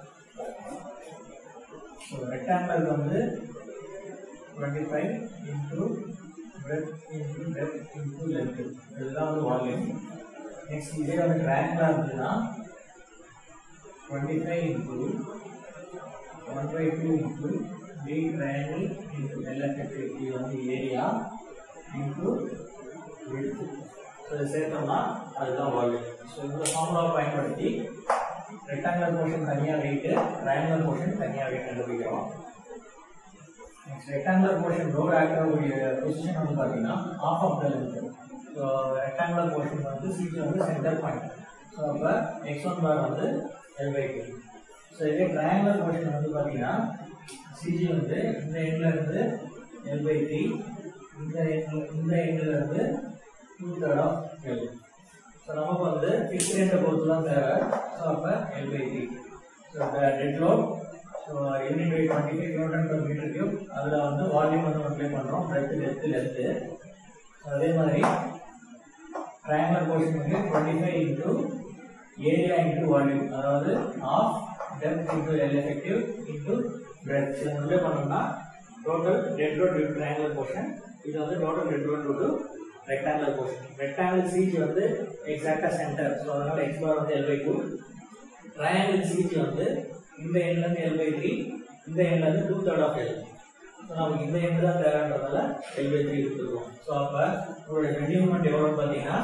A: ஸோ ரெக்டாங்கிள் வந்து twenty five into breadth into depth into length இதுதான் வந்து வால்யூம் நெக்ஸ்ட் இதே வந்து ட்ரையாங்கிளாக இருந்ததுன்னா twenty five into one by two into D triangle into LFF இது வந்து ஏரியா இன்டூ விட்த் ஸோ இதை சேர்த்தோம்னா அதுதான் வால்யூம் ஸோ இந்த ஃபார்முலாவை பயன்படுத்தி ரெக்டாங்குலர் போர்ஷன் தனியாக வெயிட்டு ட்ரையாங்குலர் போர்ஷன் தனியாக வெயிட் கண்டுபிடிக்கிறோம் நெக்ஸ்ட் ரெக்டாங்குலர் போர்ஷன் ரோடு ஆக்ட் ஆகக்கூடிய பொசிஷன் வந்து பார்த்தீங்கன்னா half of the length so rectangular portion வந்து சிஜி வந்து சென்டர் பாயிண்ட் ஸோ அப்போ எக்ஸ் ஒன் பார் வந்து எல் பை டூ ஸோ இதே ட்ரையாங்குலர் போர்ஷன் வந்து பார்த்தீங்கன்னா சிஜி வந்து இந்த எண்ட்ல இருந்து எல் பை த்ரீ இந்த end- இந்த எண்ட்ல இருந்து two third of L so நமக்கு வந்து ஃபிக்ஸ் ரேட்டை பொறுத்து தான் தேவை ஸோ அப்போ L by three so dead load so unit by twenty five kilometre per metre cube அதில் வந்து வால்யூம் வந்து அப்ளை பண்ணுறோம் பிரெத்து லென்த்து லென்த்து அதே மாதிரி ட்ரையாங்குலர் போர்ஷன் வந்து twenty five into area into volume அதாவது half depth into L effective into breadth இதை apply பண்ணோம்னா total dead load due triangular portion இது வந்து total dead load due rectangular portion rectangular CG வந்து எக்ஸாக்டாக சென்டர் ஸோ அதனால X bar வந்து L by two triangle CG வந்து இந்த எண்ட்லேருந்து எல் பை த்ரீ இந்த எண்ட்லேருந்து two third of L so நமக்கு இந்த எண்டு தான் தேவைன்றதால எல் பை த்ரீ எடுத்துருக்கோம் ஸோ அப்போ உங்களுடைய பெண்டிங் மூமெண்ட் எவ்வளோன்னு பார்த்தீங்கன்னா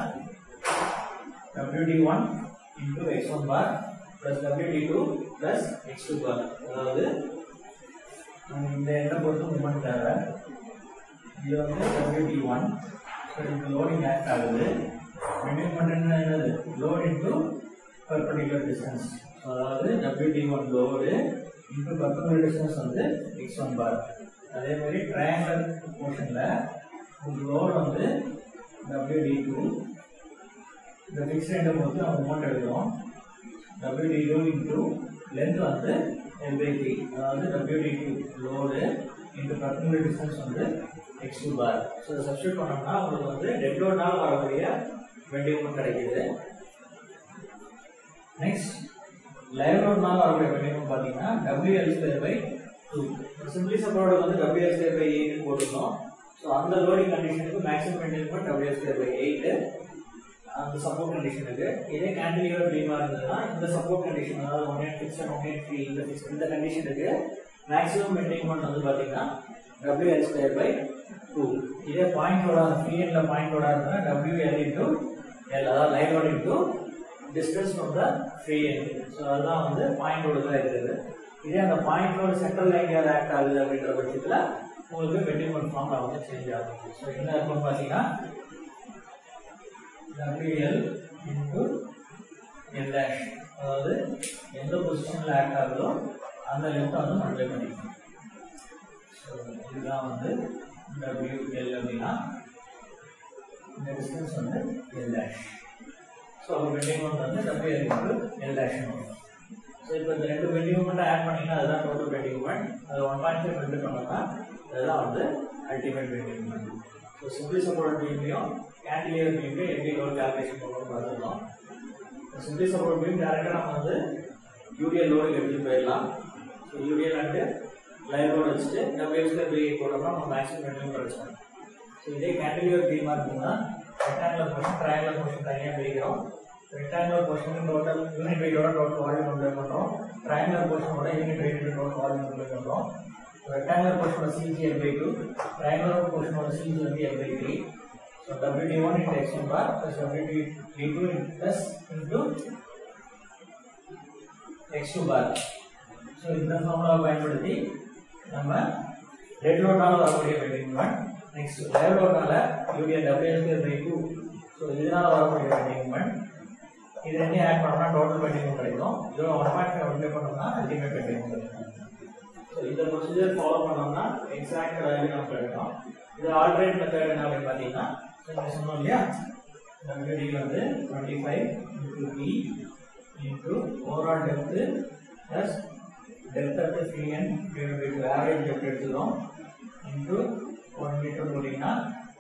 A: WD1 one into X one bar plus WD2 two plus X two bar அதாவது நமக்கு இந்த எண்ணை பொறுத்து மூமெண்ட் தேவை இது வந்து WD1 ஒன் ஸோ இது லோடிங் ஆக்ட் ஆகுது பெண்டிங் மூமெண்ட் என்னது லோட் இன்டூ பர்பண்டிகுலர் டிஸ்டன்ஸ் அதாவது WD1 one load into perpendicular distance வந்து எக்ஸ் ஒன் பார் அதே மாதிரி ட்ரையாங்கல் போர்ஷனில் லோடு வந்து WD2 டூ இந்த ஃபிக்ஸ் ரேட்டை பொறுத்து நம்ம அமௌண்ட் எடுக்கிறோம் WD2 டூ இன்டூ லென்த் வந்து எல் பை த்ரீ அதாவது WD2 two load into perpendicular distance வந்து எக்ஸ் டூ பார் ஸோ இதை சப்ஸ்டியூட் பண்ணோம்னா உங்களுக்கு வந்து டெட் லோட்னால் வரக்கூடிய பெண்டிங் அமௌண்ட் கிடைக்குது நெக்ஸ்ட் லைவ் லோட்னால வரக்கூடிய பெண்டிங் பார்த்தீங்கன்னா WL square by two simply support வந்து WL ஸ்கொயர் பை எயிட் போட்டிருந்தோம் ஸோ அந்த லோடிங் கண்டிஷனுக்கு maximum bending amount WL square by eight அந்த சப்போர்ட் கண்டிஷனுக்கு இதே கேண்டிலிவர் பீமா இருந்ததுன்னா இந்த சப்போர்ட் கண்டிஷன் அதாவது one eight six one eight three இந்த fix- இந்த கண்டிஷனுக்கு மேக்ஸிமம் பெண்டிங் அமௌண்ட் வந்து பார்த்தீங்கன்னா WL ஸ்கொயர் பை டூ இதே பாயிண்டோட ஃப்ரீ எண்ட்ல பாயிண்டோட இருந்தால் WL இன்டூ எல் அதாவது live load into distance from the free end so அதுதான் வந்து பாயிண்டோட தான் இருக்குது இதே அந்த பாயிண்டோட சென்ட்ரல் லைன் யார் ஆக்ட் ஆகுது அப்படின்ற பட்சத்தில் உங்களுக்கு பெண்டிங் அமௌண்ட் ஃபார்ம்ல வந்து சேஞ்ச் ஆகும் ஸோ என்ன இருக்கும்னு பார்த்தீங்கன்னா WL into L dash அதாவது எந்த பொசிஷனில் ஆக்ட் ஆகுதோ அந்த லெஃப்ட் வந்து மல்டிப்ளை பண்ணிக்கணும் ஸோ இதுதான் வந்து WL அப்படின்னா இந்த டிஸ்டன்ஸ் வந்து L dash ஸோ அப்போ பெண்டிங் மூமெண்ட் வந்து WL into L dash வரும் ஸோ இப்போ இந்த ரெண்டு பெண்டிங் மூமெண்ட் ஆட் பண்ணீங்கன்னா அதுதான் டோட்டல் பெண்டிங் மூமெண்ட் அது ஒன் பாயிண்ட் ஃபைவ் பெண்ட் பண்ணோம்னா அதுதான் வந்து ultimate bending moment so simply support பீம்லையும் கேண்டிலியர் பீம்லையும் எப்படி லோட் கால்குலேஷன் பண்ணணும்னு பார்த்துருந்தோம் சிம்பிளி சப்போர்ட் பீம் டேரெக்டாக நம்ம வந்து யூடிஎல் லோடுக்கு எடுத்துகிட்டு போயிடலாம் ஸோ யூடிஎல் வந்து லைவ் லோட் வச்சுட்டு டபிள்யூ ஸ்கொயர் பி போட்டோம்னா நம்ம மேக்ஸிமம் பெண்டிங் கிடைச்சோம் ஸோ இதே கேண்டிலியர் பீமாக இருக்குன்னா ரெக்டாங்குலர் போர்ஷன் ட்ரையாங்குலர் போர்ஷன் தனியாக பிரிக்கிறோம் ரெக்டாங்குலர் போர்ஷன் டோட்டல் யூனிட் வெயிட்டோட டோட்டல் வால்யூம் அப்ளை பண்ணுறோம் ட்ரையாங்குலர் போர்ஷனோட unit weight total volume apply பண்ணுறோம் ரெக்டாங்குலர் போர்ஷனோட CG L by two triangular போர்ஷனோட சிஜி வந்து L by three so W one into X one bar plus W D two plus into X two bar so இந்த ஃபார்முலாவை பயன்படுத்தி நம்ம dead லோட்னால வரக்கூடிய பெண்டிங் மூமெண்ட் நெக்ஸ்ட் லைவ் லோட்னால UDL WS by two so இதனால வரக்கூடிய பெண்டிங் மூமெண்ட் இது ரெண்டையும் ஆட் பண்ணோம்னா டோட்டல் பெண்டிங் கிடைக்கும் இதோட ஒன் பாயிண்ட் ஃபைவ் அப்ளை பண்ணோம்னா அல்டிமேட் பெண்டிங் கிடைக்கும் ஸோ இந்த ப்ரொசீஜர் ஃபாலோ பண்ணோம்னா எக்ஸாக்ட் வேல்யூ நமக்கு கிடைக்கும் இது ஆல்டர்னேட் மெத்தட் என்ன அப்படின்னு பார்த்தீங்கன்னா நம்ம சொன்னோம் இல்லையா WD வந்து twenty five into B into overall depth plus depth at free end divide by average depth எடுத்துக்கிறோம் இன்டூ ஒன் மீட்டர் போட்டிங்கன்னா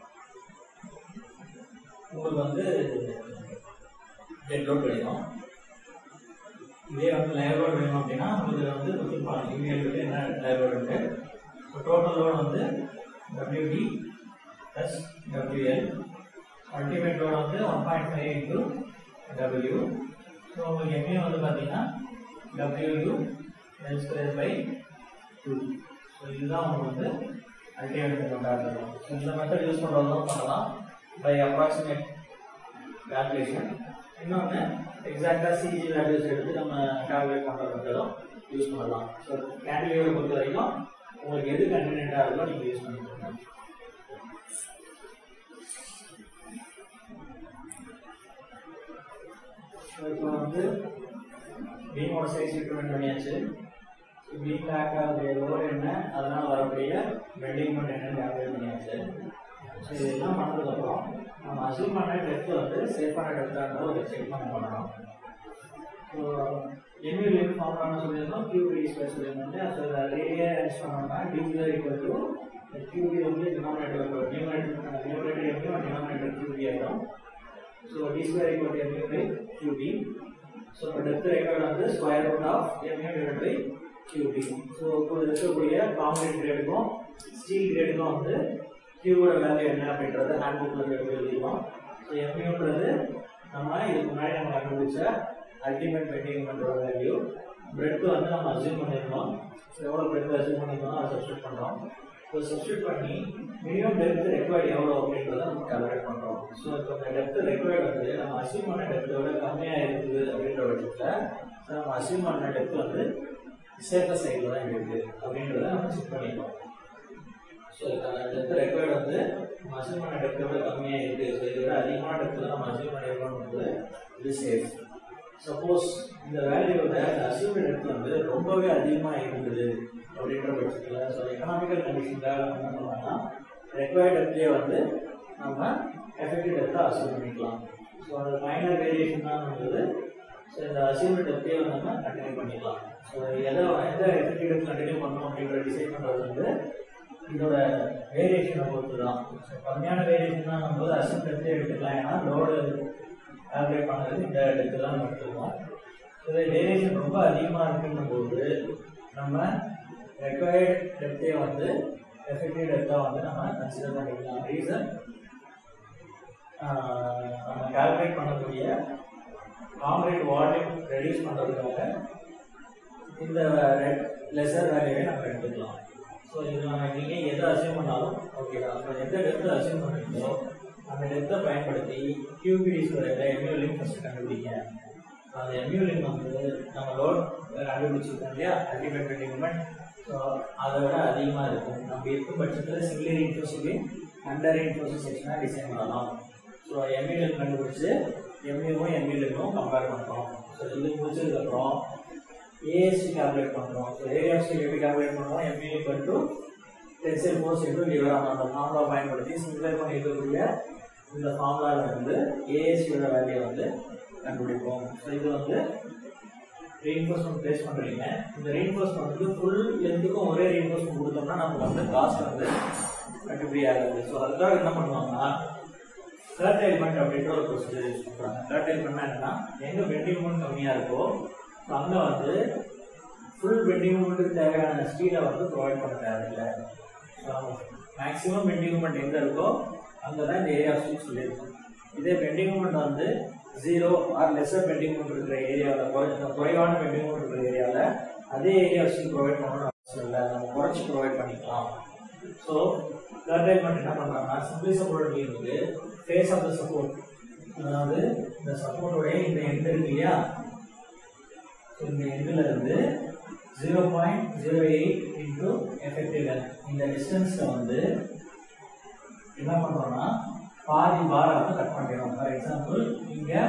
A: உங்களுக்கு வந்து டெட் லோட் கிடைக்கும் இதே வந்து லைவ் லோட் வேணும் அப்படின்னா உங்களுக்கு வந்து கொடுத்துருப்பாங்க யூனியலுக்கு என்ன லைவ் லோட் இருக்கு ஸோ டோட்டல் லோட் வந்து WD plus WL ultimate load வந்து one point five into W so உங்களுக்கு எப்பயும் வந்து பார்த்தீங்கன்னா W L square by two so இதுதான் உங்களுக்கு வந்து அல்டிமேட் மெத்தடாக இருக்கும் ஸோ இந்த மெத்தட் யூஸ் பண்ணுறதும் பண்ணலாம் பை அப்ராக்சிமேட் கால்குலேஷன் இன்னொன்று எக்ஸாக்டாக சிஜி வேல்யூஸ் எடுத்து நம்ம கால்குலேட் பண்ணுற மெத்தடும் யூஸ் பண்ணலாம் ஸோ கேண்டிலியோட பொறுத்த வரைக்கும் உங்களுக்கு எது கன்வீனியண்ட்டாக இருக்கோ நீங்கள் யூஸ் பண்ணிக்கோங்க ஸோ இப்போ வந்து பீமோட சைஸ் இன்க்ரிமெண்ட் பண்ணியாச்சு பீம் பேக் ஆகுது லோட் என்ன அதனால் வரக்கூடிய பெண்டிங் மோட் என்னன்னு கால்குலேட் பண்ணியாச்சு ஸோ இதெல்லாம் பண்ணதுக்கப்புறம் நம்ம அசூம் பண்ண டெப்த் வந்து சேஃபான டெப்த்தாக ஒரு செக் பண்ண பண்ணணும் ஸோ எம்யூ லிமிட் ஃபார்முலான்னு சொல்லியிருந்தோம் கியூபி ஸ்கொயர் சொல்லியிருந்தோம் ஸோ இதை ரேடியாக அரேஞ்ச் பண்ணோம்னா டிவிஆர் ஈக்குவல் டு கியூபி வந்து denominator numerator numerator MU denominator QB ஆகிடும் so D square equal to MU by QB so இப்போ டெப்த் ரெக்கார்ட் வந்து square root of MU divide by QB so இப்போ இருக்கக்கூடிய concrete கிரேடுக்கும் steel கிரேடுக்கும் வந்து கியூவோட value என்ன அப்படின்றத hand புக்கில் எடுத்து எழுதிக்கலாம் ஸோ எம்யூன்றது நம்ம இதுக்கு முன்னாடி நம்ம கண்டுபிடிச்ச அல்டிமேட் பெண்டிங்மெண்டோட வேல்யூ பிரெட் வந்து நம்ம அசியூம் பண்ணியிருந்தோம் ஸோ எவ்வளோ பிரெட் அசியூம் பண்ணியிருந்தோம் அதை சப்ஸ்டியூட் பண்ணுறோம் ஸோ சப்ஸ்டியூட் பண்ணி மினிமம் டெப்த் ரெக்வயர்ட் எவ்வளோ அப்படின்றத நம்ம கால்குலேட் பண்ணுறோம் ஸோ இப்போ இந்த டெப்த் ரெக்வயர்ட் வந்து நம்ம அசியூம் பண்ண டெப்த்தோட கம்மியாக இருக்குது அப்படின்ற பட்சத்தில் நம்ம அசியூம் பண்ண டெப்த் வந்து சேஃபர் சைடில் தான் இருக்குது அப்படின்றத நம்ம செக் பண்ணிக்கலாம் ஸோ டெப்த் ரெக்வயர்ட் வந்து நம்ம அசியூம் பண்ண டெப்த்தை விட கம்மியாக இருக்குது ஸோ இதை விட அதிகமான டெப்த்தில் நம்ம அசியூம் பண்ணியிருக்கோம் வந்து இது சேஃப் சப்போஸ் இந்த வேல்யூவோட அசியூம் டெப்த் வந்து ரொம்பவே அதிகமாக இருந்தது அப்படின்ற பட்சத்தில் ஸோ எக்கனாமிக்கல் கண்டிஷனுக்காக நம்ம என்ன பண்ணலாம்னா ரெக்வயர்ட் டெப்த்தே வந்து நம்ம எஃபெக்டிவ் டெப்த்தை அசியூம் பண்ணிக்கலாம் ஸோ அது மைனர் வேரியேஷன் தான் வந்து ஸோ இந்த அசியூம் டெப்த்தே வந்து நம்ம கண்டினியூ பண்ணிக்கலாம் ஸோ எதை எந்த எஃபெக்டிவ் டெப்த் கண்டினியூ பண்ணணும் அப்படின்ற டிசைட் பண்ணுறது வந்து இதோட வேரியேஷனை பொறுத்து தான் ஸோ கம்மியான வேரியேஷன் தான் நம்ம அசியூம் டெப்த்தே எடுத்துக்கலாம் ஏன்னா லோடு கால்குலேட் பண்ணுறது இந்த டெப்த்து தான் நம்ம எடுத்துக்கலாம் ஸோ வேரியேஷன் ரொம்ப அதிகமாக இருக்குன்னும் போது நம்ம ரெக்வயர்ட் டெப்த்தே வந்து எஃபெக்டிவ் டெப்த்தாக வந்து நம்ம கன்சிடர் பண்ணிக்கலாம் ரீசன் நம்ம கால்குலேட் பண்ணக்கூடிய காங்கிரீட் வால்யூம் ரெடியூஸ் பண்ணுறதுக்காக இந்த லெசர் வேல்யூவை நம்ம எடுத்துக்கலாம் ஸோ இது நம்ம நீங்கள் எதை அசியூம் பண்ணாலும் ஓகே தான் ஸோ எந்த டெப்த்தை அசியூம் பண்ணுறீங்களோ அந்த டெப்த்தை பயன்படுத்தி கியூபிடிஸ் வரையில் எம்யூலிங் ஃபஸ்ட்டு கண்டுபிடிங்க அந்த எம்யூலிங் வந்து நம்ம லோட் கண்டுபிடிச்சிருக்கோம் இல்லையா அல்டிமேட் பெண்டிங்மெண்ட் ஸோ அதை விட அதிகமாக இருக்கும் நம்ம இருக்கும் பட்சத்தில் சிங்கிள் ரீஇன்ஃபோர்ஸுக்கு அண்டர் ரீஇன்ஃபோர்ஸ் செக்ஷனாக டிசைன் பண்ணலாம் ஸோ எம்யூலிங் கண்டுபிடிச்சி எம்யூவும் எம்யூலிங்கும் கம்பேர் பண்ணுறோம் ஸோ இது முடிச்சதுக்கப்புறம் ஏஎஸ்சி கால்குலேட் பண்ணுறோம் ஸோ ஏஎஸ்சி எப்படி கால்குலேட் பண்ணுறோம் MU equal to tensile force into lever அந்த ஃபார்முலா பயன்படுத்தி சிம்பிளை பண்ணி இருக்கக்கூடிய இந்த ஃபார்முலாவில் வந்து ஏஎஸ்சியோட வேல்யூ வந்து கண்டுபிடிப்போம் ஸோ இது வந்து ரீஇன்ஃபோர்ஸ்மெண்ட் பேஸ் பண்ணுறீங்க இந்த ரீஇன்ஃபோர்ஸ்மெண்ட் வந்து ஃபுல் லென்த்துக்கும் ஒரே ரீஇன்ஃபோர்ஸ்மெண்ட் கொடுத்தோம்னா நமக்கு வந்து காஸ்ட் வந்து கட்டுப்படி ஆகாது ஸோ அதுக்காக என்ன பண்ணுவாங்கன்னா கர்டைல்மெண்ட் அப்படின்ற ஒரு ப்ரொசீஜர் யூஸ் பண்ணுறாங்க கர்டைல்மெண்ட்னா என்னன்னா எங்கே பெண்டிங் மூமெண்ட் கம்மியாக இருக்கோ அங்கே வந்து ஃபுல் பெண்டிங் மூமெண்ட்டுக்கு தேவையான ஸ்பீடை வந்து ப்ரொவைட் பண்ண தேவையில்லை மேக்ஸிமம் பெண்டிங் மூமெண்ட் எங்கே இருக்கோ அங்கே தான் இந்த ஏரியா ஸ்பீட் சொல்லியிருக்கோம் இதே பெண்டிங் மூமெண்ட் வந்து zero or lesser bending moment இருக்கிற ஏரியாவில் குறை குறைவான பெண்டிங் மூமெண்ட் இருக்கிற ஏரியாவில் அதே ஏரியா ஸ்பீட் ப்ரொவைட் பண்ணணும்னு அவசியம் இல்லை நம்ம குறைச்சி ப்ரொவைட் பண்ணிக்கலாம் ஸோ கர்டைல்மெண்ட் என்ன பண்ணுறாங்கன்னா சிம்பிளி சப்போர்ட் பீமுக்கு ஃபேஸ் ஆஃப் த சப்போர்ட் அதாவது இந்த சப்போர்ட்டோடைய இந்த எண்ட் இருக்கு இல்லையா So, இந்த எண்டில் இருந்து zero point zero eight into effective இந்த டிஸ்டன்ஸில் வந்து என்ன பண்ணுறோம்னா பாதி பாரை வந்து கட் பண்ணிடுறோம் ஃபார் எக்ஸாம்பிள் இங்கே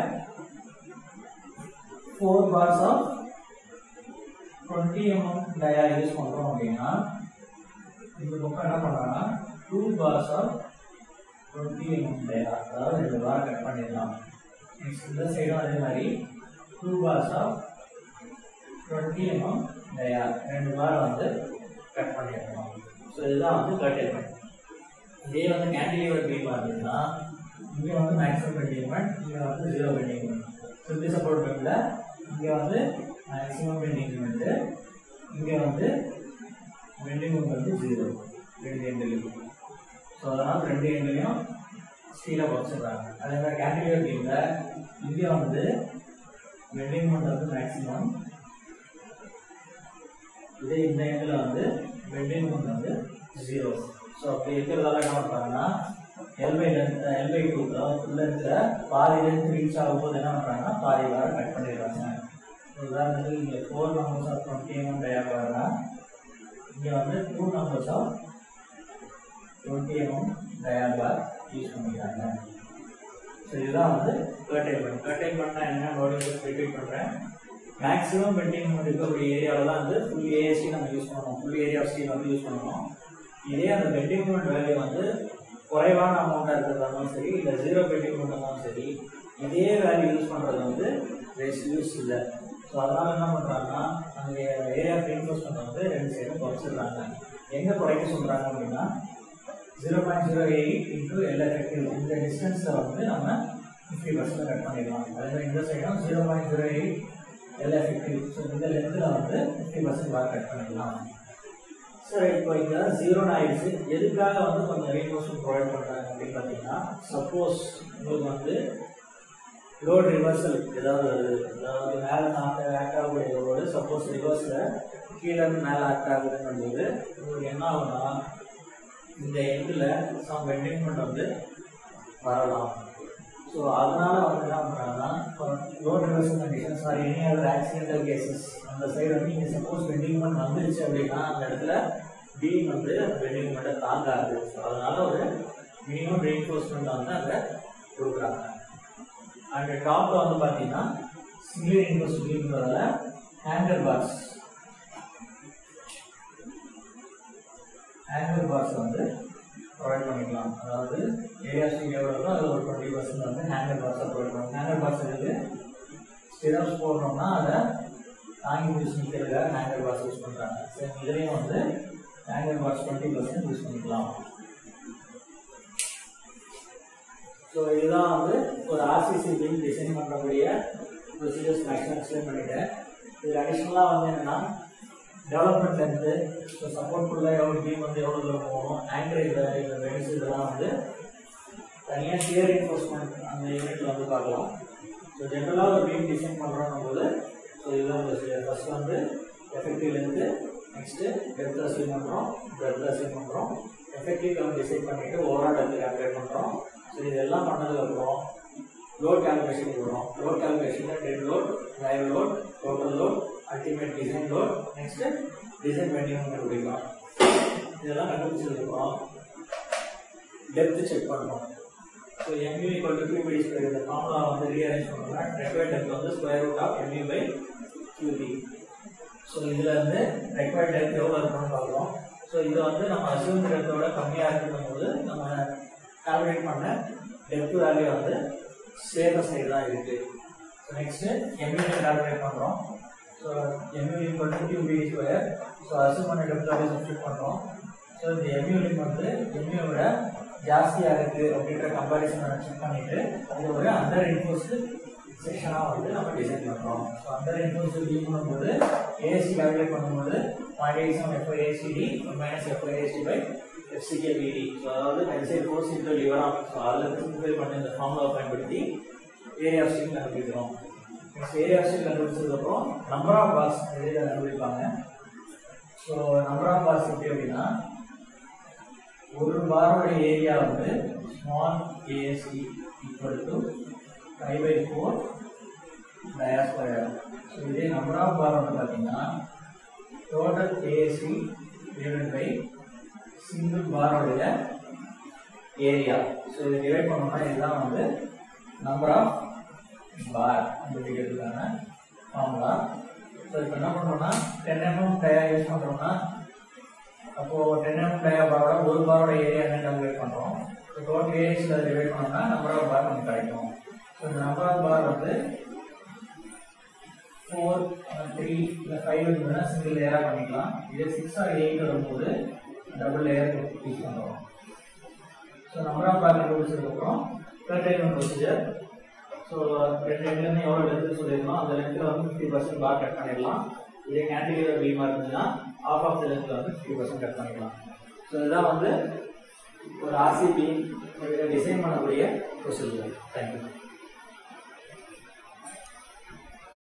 A: four bars of twenty MM dia use பண்ணுறோம் அப்படின்னா இந்த பக்கம் என்ன பண்ணுறாங்கன்னா two bars of twenty MM dia அதாவது ரெண்டு பார் கட் பண்ணிடலாம் நெக்ஸ்ட் இந்த சைடும் அதே மாதிரி two bars of twenty MM dia ரெண்டு பார் வந்து கட் பண்ணிடலாம் ஸோ இதுதான் வந்து கட்டேல்மெண்ட் இதே வந்து கேண்டிலிவர் பீம் இருந்ததுன்னா இங்கே வந்து மேக்ஸிமம் பெண்டிங்மெண்ட் இங்கே வந்து ஜீரோ பெண்டிங்மெண்ட் ஃபிஃப்டி சப்போர்ட் பீமில் இங்கே வந்து மேக்ஸிமம் பெண்டிங்மெண்ட்டு இங்கே வந்து பெண்டிங்மெண்ட் வந்து ஜீரோ ரெண்டு எண்ட்லையும் ஸோ அதனால் ரெண்டு எண்ட்லையும் ஸ்டீலாக குறைச்சிடுறாங்க அதே மாதிரி கேண்டிலிவர் பீமில் இங்கே வந்து பெண்டிங்மெண்ட் வந்து மேக்ஸிமம் இதே இந்த எண்ணில் வந்து பெண்டிங்மெண்ட் வந்து ஜீரோ ஸோ அப்படி இருக்கிறதால என்ன பண்ணுறாங்கன்னா L by length L by two full லென்த்தில் பாதி லென்த் ரீச் ஆகும்போது என்ன பண்ணுறாங்கன்னா பாதி வாரம் கட் பண்ணிடுறாங்க உதாரணத்துக்கு இங்கே four numbers of twenty MM டயாபார்னா இங்கே வந்து two numbers of twenty MM dia bar use பண்ணிக்கிறாங்க ஸோ இதுதான் வந்து கர்டைல்மெண்ட் கர்டைல்மெண்ட்னா என்ன லோடிங் ரிப்பீட் பண்ணுறேன் மேக்ஸிமம் பெண்டிங் இருக்கக்கூடிய ஏரியாவில் தான் வந்து ஃபுல் ஏஎஸ்டி நம்ம யூஸ் பண்ணணும் ஃபுல் ஏரியா ஸ்டீல் வந்து யூஸ் பண்ணணும் இதே அந்த பெண்டிங் மூமெண்ட் வேல்யூ வந்து குறைவான அமௌண்ட்டாக இருக்கிறதாலும் சரி இல்லை ஜீரோ பெண்டிங் பண்ணாலும் சரி இதே வேல்யூ யூஸ் பண்ணுறது வந்து யூஸ் இல்லை ஸோ அதனால என்ன பண்ணுறாங்கன்னா அந்த ஏரியா ரீஎன்ஃபோர்ஸ்மெண்ட் வந்து ரெண்டு சைடும் குறைச்சிடுறாங்க எங்கே குறைக்க சொல்கிறாங்க அப்படின்னா zero point zero eight into L effective இந்த டிஸ்டன்ஸை வந்து நம்ம ஃபிஃப்டி பர்சன்ட் கட் பண்ணிடலாம் அதே இந்த சைடும் zero point zero eight L effective so இந்த லென்த்தில் வந்து ஃபிஃப்டி பர்சன்ட் பார் கட் பண்ணிடலாம் சார் இப்போ இங்கே ஜீரோன்னு ஆயிடுச்சு எதுக்காக வந்து கொஞ்சம் ரீஎன்ஃபோர்ஸ்மெண்ட் ப்ரொவைட் பண்ணுறாங்க அப்படின்னு பார்த்தீங்கன்னா சப்போஸ் உங்களுக்கு வந்து லோட் ரிவர்சல் ஏதாவது வருது அதாவது மேலே நாட்டு ஆக்ட் ஆகக்கூடிய லோடு சப்போஸ் ரிவர்ஸில் கீழே இருந்து மேலே ஆக்ட் ஆகுதுன்னும் போது உங்களுக்கு என்ன ஆகும்னா இந்த எண்டில் சம் பெண்டிங்மெண்ட் வந்து வரலாம் ஸோ அதனால வந்து என்ன பண்ணுறாங்கன்னா load reversal conditions or any other accidental cases அந்த சைடு வந்து நீங்கள் சப்போஸ் பெண்டிங்மெண்ட் வந்துருச்சு அப்படின்னா அந்த இடத்துல பீம் வந்து அந்த பெண்டிங்மெண்ட்டை தாங்காது ஸோ அதனால ஒரு மினிமம் ரீஎன்ஃபோர்ஸ்மெண்ட் வந்து அங்கே கொடுக்குறாங்க அண்ட் டாப்ல வந்து பார்த்தீங்கன்னா சிங்கிள் இன்வெஸ்ட் பீம்ன்றதால ஹேண்டல் பார்ஸ் ஹேண்டல் பார்ஸ் வந்து ப்ரொவைட் பண்ணிக்கலாம் அதாவது ஏரியா ஸ்டீல் எவ்வளோ இருக்கோ அதில் ஒரு டுவெண்ட்டி பர்சன்ட் வந்து ஹேண்டல் பார்ஸாக ப்ரொவைட் பண்ணலாம் ஹேண்டல் பார்ஸ் இருக்கு ஸ்டிரப்ஸ் போடுறோம்னா அதை தாங்கி பிடிச்சி நிற்கிறதுக்காக ஹேண்டல் பார்ஸ் யூஸ் பண்ணுறாங்க சரி இதுலேயும் வந்து handle bars twenty percent use பண்ணிக்கலாம் ஸோ இதுதான் வந்து ஒரு ஆர்சிசி பீம் டிசைன் பண்ணக்கூடிய ப்ரொசீஜர்ஸ் மேக்ஸிமம் எக்ஸ்பிளைன் பண்ணிட்டேன் இதில் அடிஷ்னலாக வந்து என்னென்னா டெவலப்மெண்ட் லென்த்து ஸோ சப்போர்ட்ஃபுல்லாக எவ்வளோ பீம் வந்து எவ்வளோ தூரம் போகணும் ஆங்கரேஜ் இந்த பெனிஸ் இதெல்லாம் வந்து தனியாக சியர் என்ஃபோர்ஸ்மெண்ட் அந்த யூனிட்டில் வந்து பார்க்கலாம் ஸோ ஜென்ரலாக ஒரு பீம் டிசைன் பண்ணுறோம் போது ஸோ இதுதான் ப்ரொசீஜர் ஃபஸ்ட் வந்து effective length next depth achieve பண்ணுறோம் டெப்த் அசீவ் பண்ணுறோம் எஃபெக்டிவ் லெவல் டிசைன் பண்ணிவிட்டு ஓவரால் டெப்த் கால்குலேட் பண்ணுறோம் ஸோ இதெல்லாம் பண்ணதுக்கப்புறம் லோட் கால்குலேஷன் போடுறோம் லோட் கால்குலேஷனில் dead load live load total load ultimate design load next design bending கண்டுபிடிக்கலாம் இதெல்லாம் கண்டுபிடிச்சதுக்கப்புறம் டெப்த் செக் பண்ணுறோம் so MU equal to QB square இந்த ஃபார்முலா வந்து ரீஅரேஞ்ச் பண்ணோம்னா ரெக்வயர்ட் டெப்த் வந்து square root of MU by QB so இதில் வந்து ரெக்வயர்ட் டெப்த் எவ்வளோ இருக்கணும்னு பார்க்குறோம் ஸோ இது வந்து நம்ம அசியூம் டெப்த்தோட கம்மியாக இருக்கும் போது நம்ம கால்குலேட் பண்ண டெப்த் வேல்யூ வந்து சேஃபர் சைடு தான் இருக்குது ஸோ நெக்ஸ்ட்டு எம்யூ கால்குலேட் பண்ணுறோம் so MU equal to QB square so assume பண்ண டெப்த் வேல்யூ சப்ஸ்டியூட் பண்ணுறோம் ஸோ இந்த எம்யூ லிங்க் வந்து எம்யூ விட ஜாஸ்தியாக இருக்குது அப்படின்ற கம்பாரிசன் செக் பண்ணிவிட்டு அது ஒரு அண்டர் இன்ஃபோர்ஸ்டு செக்ஷனாக வந்து நம்ம டிசைன் பண்ணுறோம் ஸோ அண்டர் இன்ஃபோர்ஸ்டு டீல் பண்ணும்போது ஏஎஸ்சி கால்குலேட் பண்ணும்போது point eight seven FIACD minus FIAC by FCKBD so அதாவது மென்சைல் ஃபோர்ஸ் இன்டர் லிவராம் ஸோ அதில் சிம்பிள் பண்ணி இந்த ஃபார்முலாவை பயன்படுத்தி ஏரியா ஆஃப் ஸ்டீல் கண்டுபிடிக்கிறோம் நெக்ஸ்ட் ஏரியா ஆஃப் ஸ்டீல் கண்டுபிடிச்சதுக்கப்புறம் நம்பர் ஆஃப் பாஸ் எதில் கண்டுபிடிப்பாங்க ஸோ நம்பர் ஆஃப் பாஸ் எப்படி அப்படின்னா ஒரு பாரோட ஏரியா வந்து small ASC equal to five by four dia square so இதே நம்பர் ஆஃப் பார் வந்து பார்த்தீங்கன்னா total ASC divide by single பாரோடைய ஏரியா ஸோ இதை டிவைட் பண்ணோம்னா இதுதான் வந்து நம்பர் ஆஃப் பார் கண்டுபிடிக்கிறதுக்கான ஃபார்முலா ஸோ இப்போ என்ன பண்ணுறோம்னா டென் எம்எம் டயா யூஸ் பண்ணுறோம்னா அப்போது டென் எம்எம் டயா பாரோட ஒரு பாரோட ஏரியா என்ன கால்குலேட் பண்ணுறோம் ஸோ டோட்டல் ஏஎஸ்சியில் டிவைட் பண்ணோம்னா நம்பர் ஆஃப் பார் நமக்கு கிடைக்கும் ஸோ இந்த நம்பர் ஆஃப் பார் வந்து ஃபோர் த்ரீ இல்லை ஃபைவ் இருந்ததுன்னா சிங்கிள் லேயராக பண்ணிக்கலாம் இதே சிக்ஸ் ஆர் எயிட் வரும்போது டபுள் லேயர் யூஸ் பண்ணுறோம் ஸோ நம்பர் ஆஃப் பார் கண்டுபிடிச்சதுக்கப்புறம் கர்டைன் ப்ரொசீஜர் ஸோ ரெண்டு எண்ட்லேருந்து எவ்வளோ லென்த்து சொல்லியிருக்கோம் அந்த லென்த்தில் வந்து ஃபிஃப்டி பர்சன்ட் பார் கட் பண்ணிடலாம் இதே கேண்டிலிவர் பீமாக இருந்துச்சுன்னா ஆஃப் ஆஃப் த லென்த்தில் வந்து ஃபிஃப்டி பர்சன்ட் கட் பண்ணிக்கலாம் ஸோ இதுதான் வந்து ஒரு ஆர்சிபி டிசைன் பண்ணக்கூடிய ப்ரொசீஜர் தேங்க்யூ